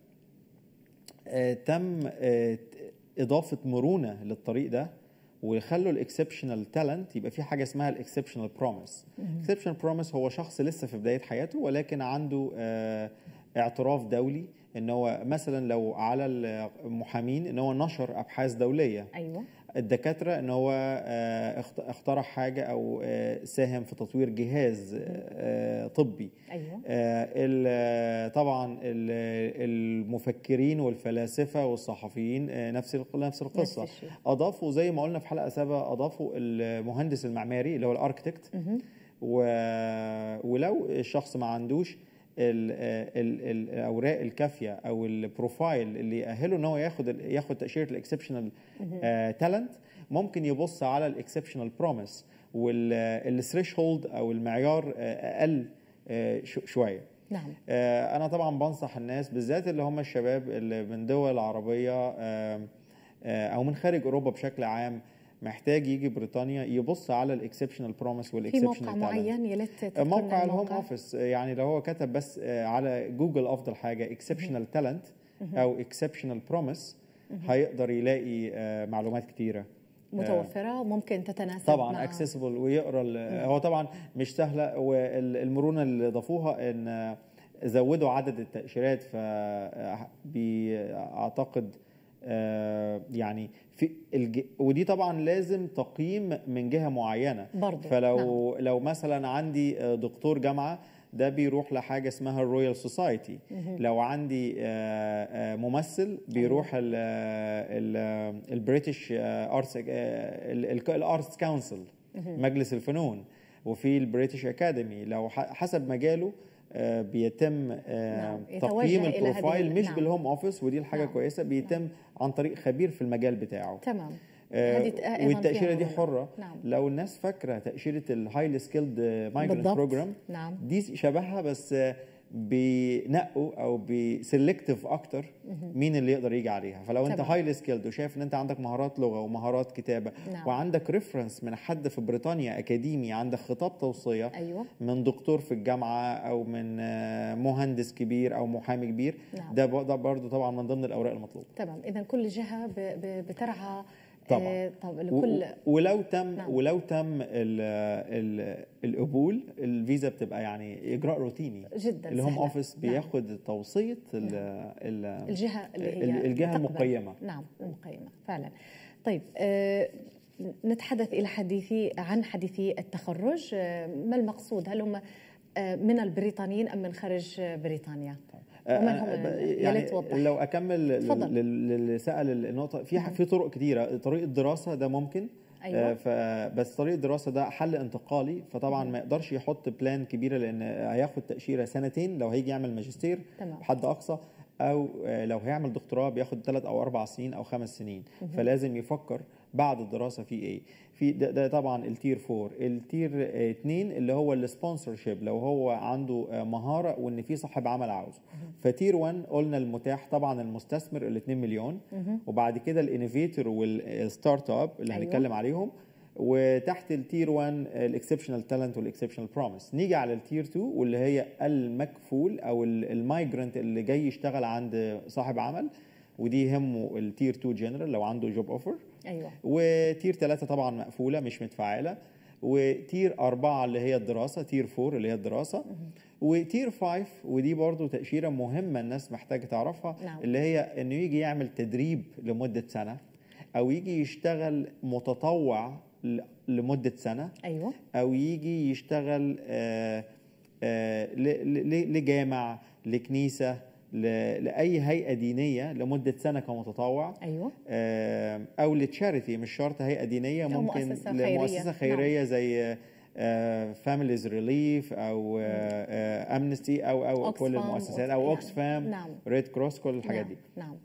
آه، تم آه، اضافه مرونه للطريق ده وخلوا الاكسبشنال تالنت يبقى في حاجه اسمها الاكسبشنال بروميس الاكسبشنال بروميس هو شخص لسه في بدايه حياته ولكن عنده آه، اعتراف دولي ان هو مثلا لو على المحامين ان هو نشر ابحاث دوليه ايوه الدكاتره ان هو آه، اخت- اخترع حاجه او آه، ساهم في تطوير جهاز آه، طبي ايوه آه، ال- طبعا ال- المفكرين والفلاسفه والصحفيين آه، نفس ال- نفس القصه نفس الشيء. اضافوا زي ما قلنا في حلقه سابقه اضافوا المهندس المعماري اللي هو الاركتكت و... ولو الشخص ما عندوش ال... ال... الاوراق الكافيه او البروفايل اللي يأهله ان هو ياخد ال- ياخد تاشيره الاكسبشنال تالنت ممكن يبص على الاكسبشنال بروميس والثريش هولد او المعيار آه، اقل آه، شو- شويه نعم آه، انا طبعا بنصح الناس بالذات اللي هم الشباب اللي من دول عربيه آم، آه، او من خارج اوروبا بشكل عام محتاج يجي بريطانيا يبص على الاكسبشنال بروميس في والاكسبشنال موقع معين يا ليت تذكرنا موقع الهوم الموقع. اوفيس يعني لو هو كتب بس آه، على جوجل افضل حاجه اكسبشنال تالنت او اكسبشنال بروميس هيقدر يلاقي آه، معلومات كتيره متوفره ممكن تتناسب طبعا مع اكسسبل ويقرا ال- هو طبعا مش سهله والمرونه اللي ضافوها ان زودوا عدد التاشيرات ف بي- اعتقد آه، يعني في الج... ودي طبعا لازم تقييم من جهه معينه برضو، فلو نعم. لو مثلا عندي آه، دكتور جامعه ده بيروح لحاجه اسمها الرويال سوسايتي لو عندي آه، آه، ممثل بيروح ال- ال- البريتش ارتس الارتس كونسل مجلس الفنون وفي البريتش اكاديمي لو ح- حسب مجاله آه، بيتم آه، نعم، يتوجه تقييم إلى هذه البروفايل ال- مش نعم. بالهوم اوفيس ودي الحاجه نعم. كويسه بيتم عن طريق خبير في المجال بتاعه تمام آه، هذه أيضاً والتاشيره فيها دي مرونة. حره نعم. لو الناس فاكره تاشيره الهايلي سكيلد مايجرنت بالضبط. بروجرام نعم دي شبهها بس آه، بينقوا او بسلكتيف اكتر مين اللي يقدر يجي عليها فلو انت تمام. هايلي سكيلد وشايف ان انت عندك مهارات لغه ومهارات كتابه نعم. وعندك ريفرنس من حد في بريطانيا اكاديمي عندك خطاب توصيه ايوه من دكتور في الجامعه او من آه، مهندس كبير او محامي كبير نعم. ده ب- ده برضه طبعا من ضمن الاوراق المطلوبه تمام اذا كل جهه ب- ب- بترعى طبعاً. آه، طب و- لكل و- ولو تم نعم. ولو تم ال ال القبول الفيزا بتبقى يعني اجراء روتيني جدا الهوم سهلة. اوفيس نعم. بياخد توصيه ال ال الجهه اللي هي ال- الجهه تقبل. المقيمه نعم المقيمه فعلا طيب آه، نتحدث الى حديثي عن حديثي التخرج آه، ما المقصود هل هم آه، من البريطانيين ام من خارج آه، بريطانيا ومن هم آه، يا يعني ليت توضح. لو اكمل تفضل. لل- للي سال النقطه في ح- في طرق كتيره طريق الدراسه ده ممكن أيوة. آه، فبس طريق الدراسه ده حل انتقالي فطبعا ما يقدرش يحط بلان كبيره لان هياخد تاشيره سنتين لو هيجي يعمل ماجستير تمام. بحد اقصى او آه، لو هيعمل دكتوراه بياخد ثلاث او اربع سنين او خمس سنين فلازم يفكر بعد الدراسه في ايه في ده, ده طبعا التير 4 التير 2 اللي هو السبونسر شيب لو هو عنده آه، مهاره وان في صاحب عمل عاوزه فتير 1 قلنا المتاح طبعا المستثمر ال 2 مليون وبعد كده الانوفيتور والستارت اب اللي أيوة. هنتكلم عليهم وتحت التير 1 الاكسبشنال تالنت والاكسبشنال بروميس نيجي على التير 2 واللي هي المكفول او المايجرنت اللي جاي يشتغل عند صاحب عمل ودي يهمه التير 2 جنرال لو عنده جوب اوفر ايوه وتير 3 طبعا مقفوله مش متفعله وتير 4 اللي هي الدراسه تير 4 اللي هي الدراسه وتير 5 ودي برضو تأشيرة مهمة الناس محتاجة تعرفها نعم. اللي هي انه يجي يعمل تدريب لمدة سنة او يجي يشتغل متطوع ل- لمدة سنة ايوه او يجي يشتغل آه، آه، ل- ل- لجامع لكنيسة ل- لأي هيئة دينية لمدة سنة كمتطوع ايوه آه، او لتشاريتي مش شرط هيئه دينيه أو ممكن مؤسسة خيرية. لمؤسسه خيريه زي فاميليز ريليف او امنستي او او أوكسفام، كل المؤسسات او يعني. اوكسفام نعم. ريد كروس كل الحاجات نعم. دي نعم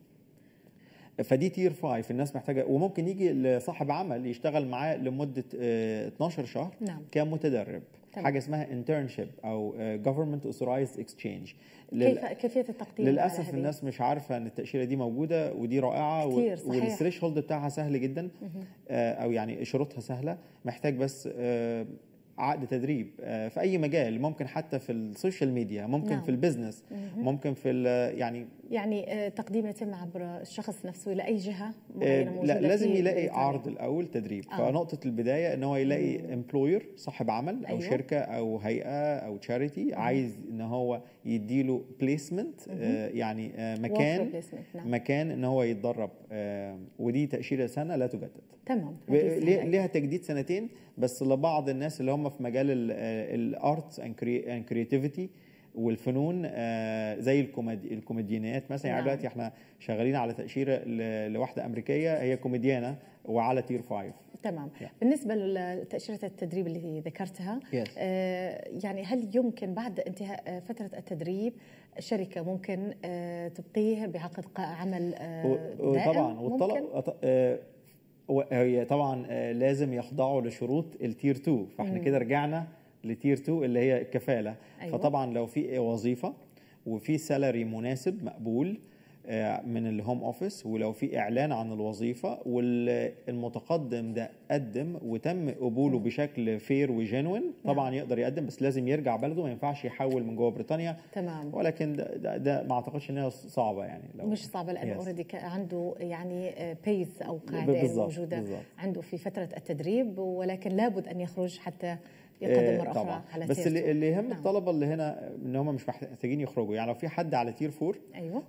فدي تير 5 الناس محتاجه وممكن يجي لصاحب عمل يشتغل معاه لمده آه، 12 شهر نعم. كمتدرب تمام. حاجه اسمها انترنشيب او جفرمنت اوثرايزد اكسشينج كيف كيفيه التقديم على للاسف هذه؟ الناس مش عارفه ان التاشيره دي موجوده ودي رائعه كتير، صحيح. والثريش هولد بتاعها سهل جدا آه، او يعني شروطها سهله محتاج بس آه، عقد تدريب آه، في اي مجال ممكن حتى في السوشيال ميديا ممكن نعم. في البيزنس ممكن في ال- يعني يعني آه، تقديم يتم عبر الشخص نفسه لاي جهه آه، معينه موجوده لا لازم في يلاقي بريطانيا. عرض الاول تدريب آه. فنقطه البدايه ان هو يلاقي امبلوير صاحب عمل او أيوة. شركه او هيئه او تشاريتي عايز ان هو يديله بليسمنت يعني آه، مكان Work replacement، نعم. مكان ان هو يتدرب آه، ودي تاشيره سنه لا تجدد تمام ب- هذه ليه- سهلة. ليها تجديد سنتين بس لبعض الناس اللي هم في مجال الارتس اند كرياتيفيتي والفنون آه، زي الكوميدي الكوميديانات مثلا يعني نعم. دلوقتي احنا شغالين على تاشيره ل- لواحده امريكيه هي كوميديانه وعلى تير 5 تمام Yeah. بالنسبه لتاشيره التدريب اللي ذكرتها Yes. آه يعني هل يمكن بعد انتهاء آه، فتره التدريب شركه ممكن آه تبقيه بعقد قا- عمل آه و- دائم وطبعا ممكن؟ والطلب أط- آه، و- هي طبعا آه، لازم يخضعوا لشروط التير 2 فاحنا كده رجعنا لتير 2 اللي هي الكفاله أيوة. فطبعا لو في وظيفه وفي سالري مناسب مقبول آه، من الهوم اوفيس ولو في اعلان عن الوظيفه والمتقدم ده قدم وتم قبوله بشكل فير وجينوين طبعا يقدر يقدم بس لازم يرجع بلده ما ينفعش يحول من جوه بريطانيا تمام ولكن ده, ده, ده ما اعتقدش ان هي صعبه يعني لو مش صعبة لأنه Yes. اوريدي عنده يعني بيس أو قاعدة بالضبط، موجودة بالضبط. عنده في فترة التدريب ولكن لابد أن يخرج حتى يقدم مرة آه، أخرى طبعا على بس تير اللي, تو. اللي يهم نعم. الطلبه اللي هنا ان هم مش محتاجين يخرجوا يعني لو في حد على تير فور أيوه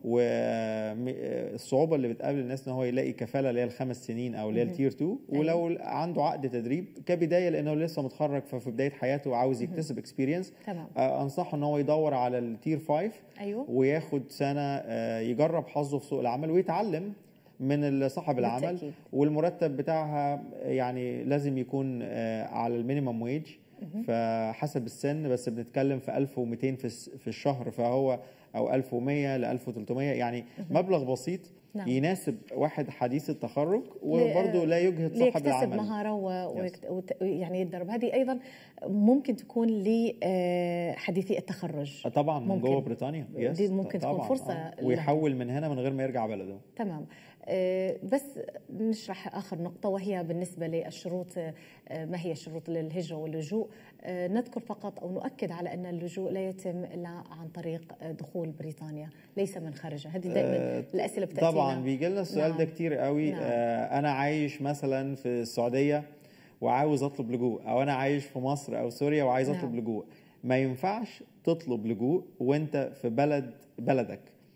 والصعوبه اللي بتقابل الناس ان هو يلاقي كفاله اللي هي الخمس سنين او اللي هي التير 2 ولو عنده عقد تدريب كبدايه لانه لسه متخرج ففي بدايه حياته وعاوز يكتسب اكسبيرينس تمام انصحه ان هو يدور على التير 5 أيوه وياخد سنه آه، يجرب حظه في سوق العمل ويتعلم من صاحب العمل بالتأكيد. والمرتب بتاعها يعني لازم يكون آه، على المينيمم ويج فحسب السن بس بنتكلم في 1200 في الس- في الشهر فهو او 1100 ل 1300 يعني مبلغ بسيط نعم. يناسب واحد حديث التخرج وبرضه لا يجهد صاحب ليكتسب العمل مهارة و... Yes. ويكت... وت... يعني يتدرب هذه أيضا ممكن تكون لحديثي التخرج طبعا من ممكن. جوه بريطانيا دي يس ممكن تكون طبعاً، فرصة آه. له. ويحول من هنا من غير ما يرجع بلده تمام آه، بس نشرح آخر نقطة وهي بالنسبة للشروط آه، ما هي الشروط للهجرة واللجوء آه، نذكر فقط أو نؤكد على أن اللجوء لا يتم إلا عن طريق آه، دخول بريطانيا ليس من خارجها هذه دائما آه، الأسئلة بتأتينا طبعا بيجي لنا السؤال نعم. ده كتير قوي نعم. آه انا عايش مثلا في السعوديه وعاوز اطلب لجوء او انا عايش في مصر او سوريا وعايز نعم. اطلب لجوء ما ينفعش تطلب لجوء وانت في بلد بلدك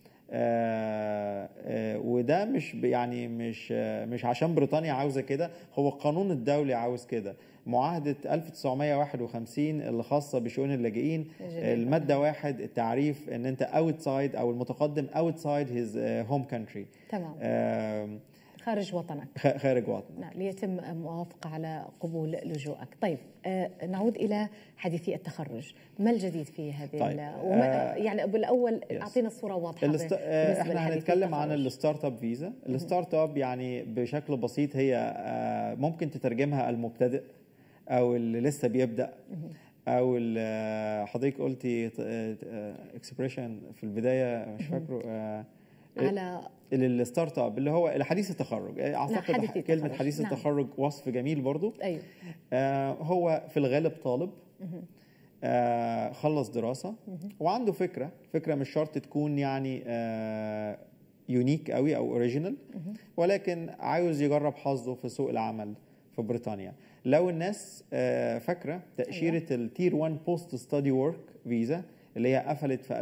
آه آه وده مش ب- يعني مش آه مش عشان بريطانيا عاوزه كده هو القانون الدولي عاوز كده معاهده 1951 اللي خاصه بشؤون اللاجئين جميل. الماده واحد التعريف ان انت اوتسايد او المتقدم اوتسايد هيز هوم كانتري تمام خارج وطنك خارج وطن نعم ليتم موافقة على قبول لجوءك طيب آه، نعود إلى حديثي التخرج ما الجديد في هذه طيب، ال- وما آه، يعني بالأول يس. أعطينا الصورة واضحة الاست... آه، بالنسبة احنا لحديثي هنتكلم عن التخرج. الستارت اب فيزا الستارت اب يعني بشكل بسيط هي آه، ممكن تترجمها المبتدئ او اللي لسه بيبدا او اللي آه، حضرتك قلتي اكسبريشن في البدايه مش فاكره آه، على الستارت اب اللي هو حديث التخرج اعتقد حديث كلمه التخرج. حديث نعم. التخرج وصف جميل برضو أيوه آه، هو في الغالب طالب آه، خلص دراسة وعنده فكرة فكرة مش شرط تكون يعني يونيك قوي أو اوريجينال ولكن عاوز يجرب حظه في سوق العمل في بريطانيا لو الناس آه، فاكرة تأشيرة التير 1 بوست ستادي ورك فيزا اللي هي قفلت في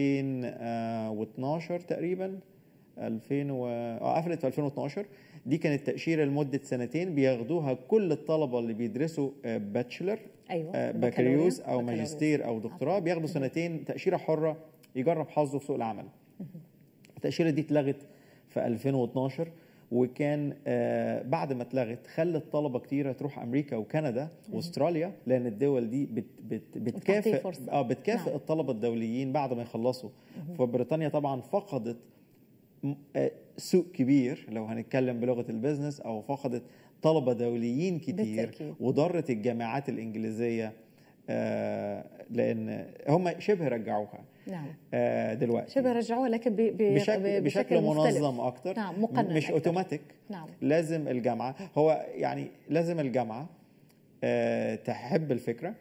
2012 تقريبا 2000 و... اه قفلت في 2012 دي كانت تأشيرة لمدة سنتين بياخدوها كل الطلبة اللي بيدرسوا باتشلر أيوه بكالوريوس او بكالوريوس. ماجستير او دكتوراه بياخدوا سنتين تاشيره حره يجرب حظه في سوق العمل التاشيره دي اتلغت في 2012 وكان آه، بعد ما اتلغت خلت طلبه كتيره تروح امريكا وكندا واستراليا لان الدول دي بت بت بتكافئ فرصة. اه بتكافئ نعم. الطلبه الدوليين بعد ما يخلصوا فبريطانيا طبعا فقدت م- آه، سوق كبير لو هنتكلم بلغه البيزنس او فقدت طلبه دوليين كتير بالتأكيد. وضرت الجامعات الانجليزيه آه، لان هم شبه رجعوها نعم آه، دلوقتي شبه رجعوها لكن ب... ب... بشكل, ب- بشكل مختلف. منظم اكتر نعم مقنن مش أكثر. اوتوماتيك نعم لازم الجامعه هو يعني لازم الجامعه آه، تحب الفكره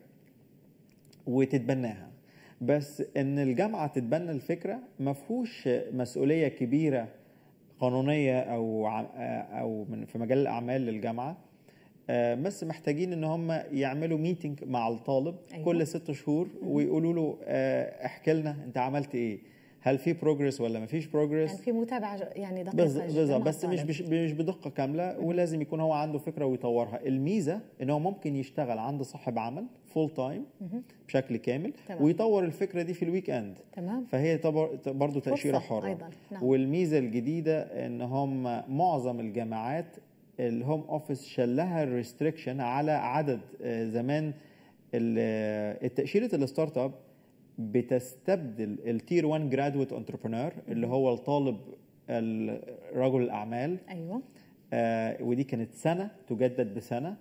وتتبناها بس ان الجامعه تتبنى الفكره ما فيهوش مسؤوليه كبيره قانونيه او ع- او من في مجال الاعمال للجامعه آه، بس محتاجين ان هم يعملوا ميتنج مع الطالب أيوة. أيوة. كل ست شهور ويقولوا له آه، احكي لنا انت عملت ايه هل في بروجرس ولا ما فيش بروجرس يعني في متابعة ج- يعني دقيقة بالظ- جداً بالظبط مع بس مش الطالب. مش مش بدقه كامله ولازم يكون هو عنده فكره ويطورها الميزه ان هو ممكن يشتغل عند صاحب عمل فول تايم بشكل كامل تمام. ويطور الفكره دي في الويك اند تمام فهي طبر- برضه تاشيره فرصة حره أيضاً، نعم. والميزه الجديده ان هم معظم الجامعات الهوم اوفيس شلها الريستريكشن على عدد آه، زمان ال- آه، التاشيره الستارت اب بتستبدل التير 1 جرادويت انتربرنور اللي هو الطالب ال- رجل الاعمال أيوه آه، ودي كانت سنه تجدد بسنه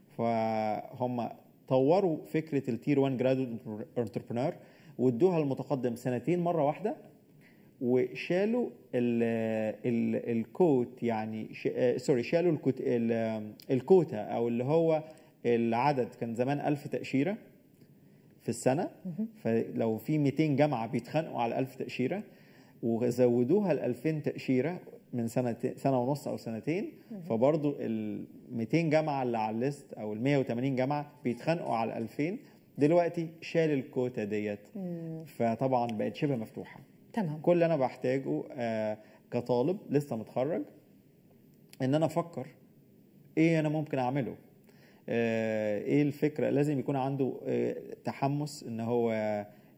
فهم طوروا فكره التير 1 جرادويت انتربرنور وادوها المتقدم سنتين مره واحده وشالوا ال ال الكوت يعني ش... آه، سوري شالوا الكوت ال... آه، الكوتا او اللي هو العدد كان زمان ألف تأشيرة في السنة فلو في 200 جامعة بيتخانقوا على 1000 تأشيرة وزودوها ل 2000 تأشيرة من سنة سنة ونص أو سنتين فبرضو ال 200 جامعة اللي على الليست أو ال 180 جامعة بيتخانقوا على 2000 دلوقتي شال الكوتا ديت فطبعا بقت شبه مفتوحة تمام كل اللي انا بحتاجه آه، كطالب لسه متخرج ان انا افكر ايه انا ممكن اعمله آه، ايه الفكره لازم يكون عنده آه، تحمس ان هو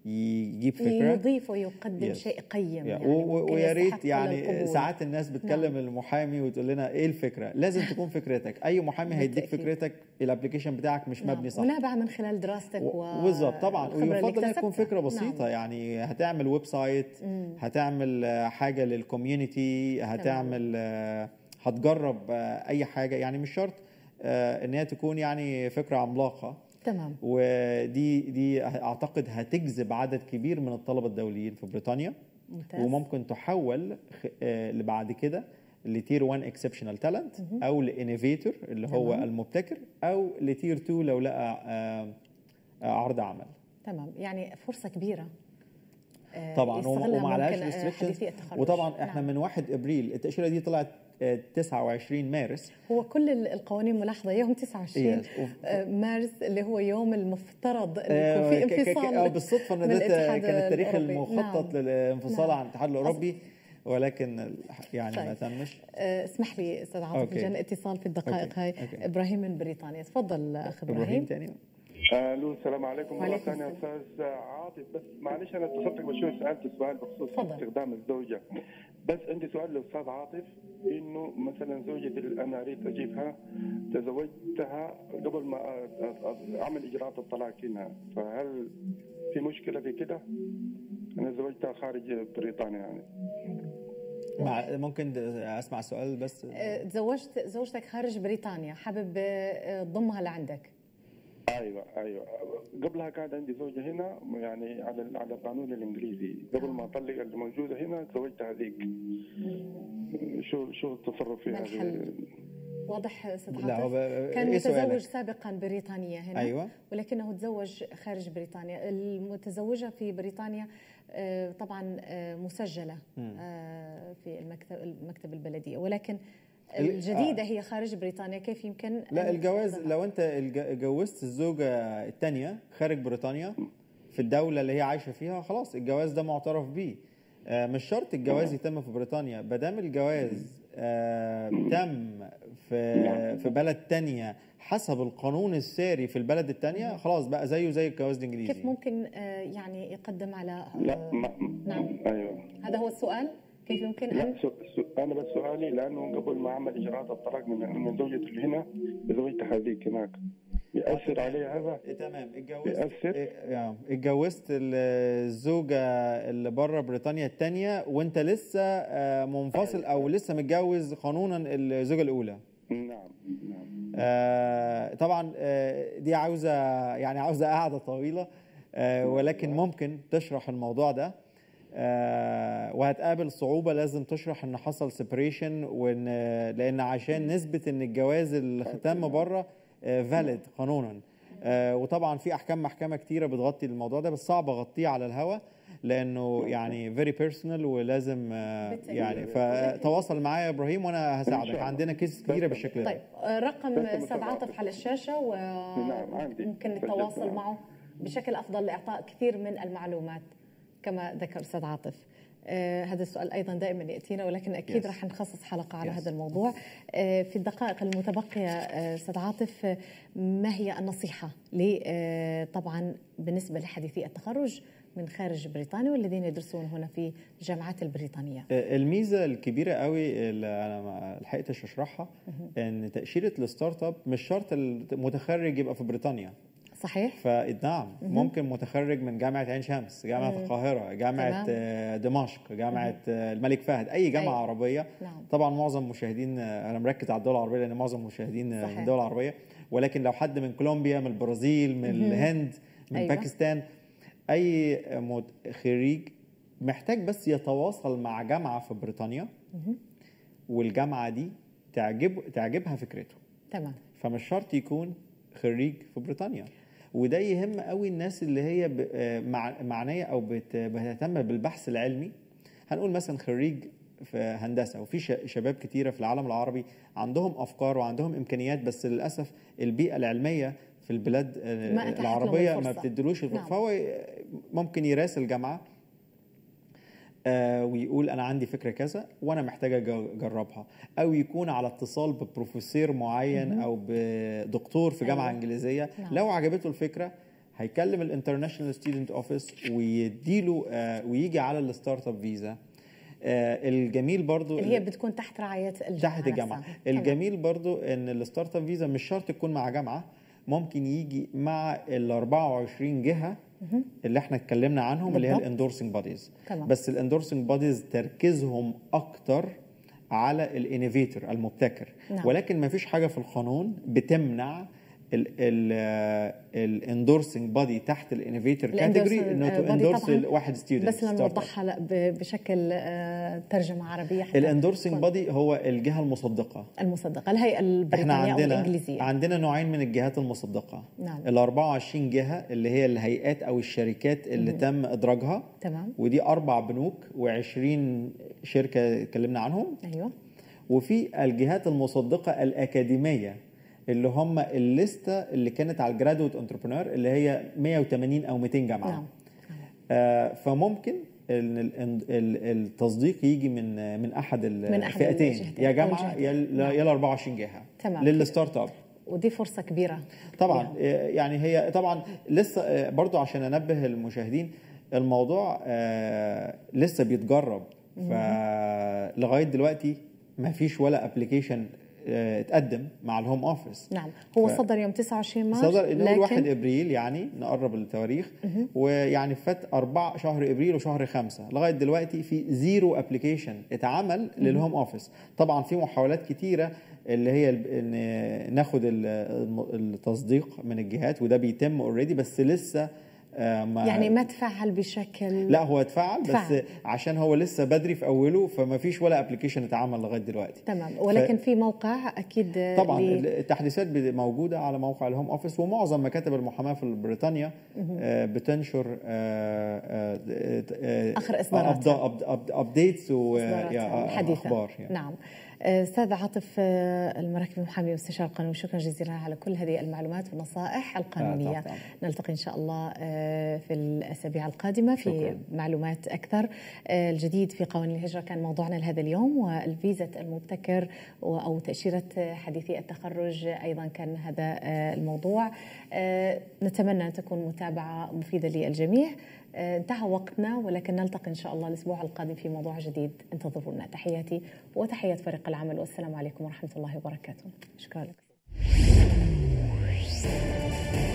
يجيب فكره يضيف ويقدم Yes. شيء قيم يا- يعني و- و- ممكن ويا يستحق ريت كل يعني القبول. ساعات الناس بتكلم المحامي وتقول لنا ايه الفكره لازم تكون فكرتك اي محامي هيديك بالتأكيد. فكرتك الابلكيشن بتاعك مش نعم. مبني صح ونابعه من خلال دراستك و... و- بالظبط طبعا والخبرة اللي ويفضل ان يكون اكتسبتها. فكره بسيطه يعني هتعمل ويب سايت هتعمل آه، حاجه للكوميونتي هتعمل آه، هتجرب آه، اي حاجه يعني مش شرط آه، ان هي تكون يعني فكره عملاقه تمام ودي دي اعتقد هتجذب عدد كبير من الطلبه الدوليين في بريطانيا ممتاز وممكن تحول خ- آه، اللي بعد كده لتير 1 اكسبشنال تالنت او لانوفيتور اللي هو تمام. المبتكر او لتير 2 لو لقى آه، آه، عرض عمل تمام يعني فرصه كبيره آه، طبعا يستغلها وما عليهاش ممكن، آه، ريستريكشنز حديثي التخرج. وطبعا احنا نعم. من 1 ابريل التاشيره دي طلعت آه، 29 مارس هو كل ال- القوانين ملاحظه يوم 29 Yes. وف- آه، مارس اللي هو يوم المفترض ان آه، يكون في ك- ك- ك- انفصال آه، بالصدفه ان من ده الاتحاد كان التاريخ الأوروبي. المخطط نعم. للانفصال نعم. عن الاتحاد الاوروبي ولكن ال- يعني ما طيب. تمش آه، اسمح لي استاذ عاطف أوكي. جانا اتصال في الدقائق أوكي. هاي أوكي. ابراهيم من بريطانيا تفضل اخ ابراهيم ابراهيم تاني الو السلام عليكم مره وعليكم ثانيه السلام. استاذ عاطف بس معلش انا اتصلت بشوي سالت سؤال بخصوص تفضل. استخدام الزوجه بس عندي سؤال للاستاذ عاطف انه مثلا زوجتي اللي انا اريد اجيبها تزوجتها قبل ما أ- أ- اعمل اجراءات الطلاق هنا فهل في مشكله في كده؟ انا زوجتها خارج بريطانيا يعني مع ممكن اسمع السؤال بس آه، تزوجت زوجتك خارج بريطانيا حابب آه، تضمها لعندك ايوه ايوه قبلها كانت عندي زوجه هنا يعني على على القانون الانجليزي قبل ما اطلق اللي موجوده هنا تزوجت هذيك شو شو التصرف في ما هذه الحل؟ واضح استاذ لا، هو عاطف ب- كان إيه سؤالك؟ متزوج سابقا بريطانيا هنا أيوة. ولكنه تزوج خارج بريطانيا المتزوجة في بريطانيا آه، طبعا آه، مسجلة آه، في المكتب المكتب البلدية ولكن ال- الجديدة آه. هي خارج بريطانيا كيف يمكن لا أن الجواز تتزوج؟ لو انت الج- جوزت الزوجه الثانيه خارج بريطانيا في الدوله اللي هي عايشه فيها خلاص الجواز ده معترف بيه آه، مش شرط الجواز يتم في بريطانيا ما دام الجواز آه، تم في في بلد تانية حسب القانون الساري في البلد التانية خلاص بقى زيه زي الجواز الانجليزي كيف ممكن آه، يعني يقدم على لا آه، ما نعم ايوه هذا هو السؤال كيف يمكن لا أن سو سو انا بس سؤالي لانه قبل ما اعمل اجراءات الطلاق من من زوجتي اللي هنا زوجت هذيك هناك ياثر علي هذا إيه تمام اتجوزت يأثر؟ إيه، يعني اتجوزت الزوجة اللي بره بريطانيا التانية وانت لسه آه، منفصل او لسه متجوز قانونا الزوجة الاولى نعم نعم آه، طبعا آه، دي عاوزة يعني عاوزة قاعدة طويلة آه، ولكن ممكن تشرح الموضوع ده آه، وهتقابل صعوبة لازم تشرح ان حصل سيبريشن وان لان عشان نثبت ان الجواز اللي تم بره فاليد قانونا آه، وطبعا في احكام محكمة كتيرة بتغطي الموضوع ده بس صعب اغطيه على الهوا لانه يعني فيري بيرسونال ولازم آه، بالتأكيد. يعني فتواصل معايا يا ابراهيم وانا هساعدك الله. عندنا كيس كبيره بالشكل ده طيب آه، رقم بس استاذ أستاذ عاطف عاطف. على الشاشة نعم، عندي. وممكن سجلت التواصل معه. معه بشكل أفضل لإعطاء كثير من المعلومات كما ذكر أستاذ عاطف آه هذا السؤال أيضا دائما يأتينا ولكن أكيد Yes. راح نخصص حلقة على Yes. هذا الموضوع آه في الدقائق المتبقية آه، أستاذ عاطف آه، ما هي النصيحة ل آه، طبعا بالنسبة لحديثي التخرج من خارج بريطانيا والذين يدرسون هنا في الجامعات البريطانية الميزه الكبيره قوي اللي انا ما لحقتش اشرحها ان تاشيره الستارت اب مش شرط المتخرج يبقى في بريطانيا صحيح؟ فنعم ممكن متخرج من جامعه عين شمس جامعه القاهره جامعه تمام. آه، دمشق جامعه آه، الملك فهد اي جامعه أيوة. عربيه نعم. طبعا معظم مشاهدين آه، انا مركز على الدول العربيه لان معظم المشاهدين آه، صحيح. من الدول العربيه ولكن لو حد من كولومبيا من البرازيل من الهند من أيوة. باكستان اي مت- خريج محتاج بس يتواصل مع جامعه في بريطانيا والجامعه دي تعجب تعجبها فكرته تمام فمش شرط يكون خريج في بريطانيا وده يهم قوي الناس اللي هي ب- آه، مع- معنيه او بت- بتهتم بالبحث العلمي هنقول مثلا خريج في هندسه وفي ش- شباب كتيره في العالم العربي عندهم افكار وعندهم امكانيات بس للاسف البيئه العلميه في البلاد آه، ما أتاحت لهم العربيه ما الفرصة. بتدلوش الفرصة. نعم. فهو ممكن يراسل جامعه آه، ويقول انا عندي فكره كذا وانا محتاج أج- اجربها او يكون على اتصال ببروفيسور معين او بدكتور في جامعه أيوة. انجليزيه نعم. لو عجبته الفكره هيكلم الانترناشونال ستودنت اوفيس ويديله آه، ويجي على الستارت اب فيزا آه، الجميل برضو اللي هي بتكون تحت رعايه الجامعه تحت الجامعه نفسها. تمام. الجميل برضو ان الستارت اب فيزا مش شرط تكون مع جامعه ممكن يجي مع ال 24 جهه اللي احنا اتكلمنا عنهم اللي هي بالضبط. الاندورسنج بوديز تمام. بس الاندورسنج بوديز تركيزهم اكتر على الانوفيتور المبتكر نعم. ولكن ما فيش حاجه في القانون بتمنع الاندورسنج بودي تحت الانوفيتور كاتيجوري الendorsing انه body اندورس طبعاً. واحد ستودنت بس لنوضحها لا ب- بشكل آه، ترجمه عربيه حتى الاندورسنج تكون بودي هو الجهه المصدقه المصدقه الهيئه احنا البريطانيه او عندنا الانجليزيه عندنا نوعين من الجهات المصدقه نعم. ال 24 جهه اللي هي الهيئات او الشركات اللي تم ادراجها تمام ودي اربع بنوك و20 شركه اتكلمنا عنهم ايوه وفي الجهات المصدقه الاكاديميه اللي هم الليسته اللي كانت على الجرادويت انتربرنور اللي هي 180 او 200 جامعه نعم آه فممكن ان ال- ال- التصديق يجي من من احد من أحد الفئتين الجهتين يا أو جامعه الجهتين. يا ال- نعم. يا ال 24 جهه تمام. للستارت اب ودي فرصه كبيره طبعا ليهم. آه، يعني هي طبعا لسه آه، برضو عشان انبه المشاهدين الموضوع آه، لسه بيتجرب فلغايه دلوقتي ما فيش ولا ابلكيشن اتقدم مع الهوم اوفيس نعم هو ف- صدر يوم 29 مارس صدر نقول 1 لكن ابريل يعني نقرب التواريخ ويعني فات أربع شهر ابريل وشهر خمسة لغايه دلوقتي في زيرو ابلكيشن اتعمل للهوم اوفيس طبعا في محاولات كتيره اللي هي ال- ان ناخد ال- الم- التصديق من الجهات وده بيتم اوريدي بس لسه آه، ما يعني ما تفعل بشكل لا هو اتفعل بس اتفعل. عشان هو لسه بدري في اوله فما فيش ولا ابلكيشن اتعمل لغايه دلوقتي تمام ولكن في موقع اكيد طبعا ل- التحديثات بت- موجوده علع موقع الهوم اوفيس ومعظم مكاتب المحاماه في بريطانيا آه، بتنشر آخر إصداراتها. ابديتس إصدارات حديثة واخبار يعني. نعم استاذ عاطف آه، المراكبي محامي واستشار قانوني شكرا جزيلا على كل هذه المعلومات والنصائح القانونيه آه، طبعاً. نلتقي ان شاء الله آه، في الاسابيع القادمه في شكراً. معلومات اكثر آه، الجديد في قوانين الهجره كان موضوعنا لهذا اليوم والفيزا المبتكر و- او تاشيره حديثي التخرج ايضا كان هذا آه، الموضوع آه، نتمنى ان تكون متابعه مفيده للجميع آه، انتهى وقتنا ولكن نلتقي ان شاء الله الاسبوع القادم في موضوع جديد انتظرونا تحياتي وتحيات فريق العمل والسلام عليكم ورحمه الله وبركاته شكرا لكم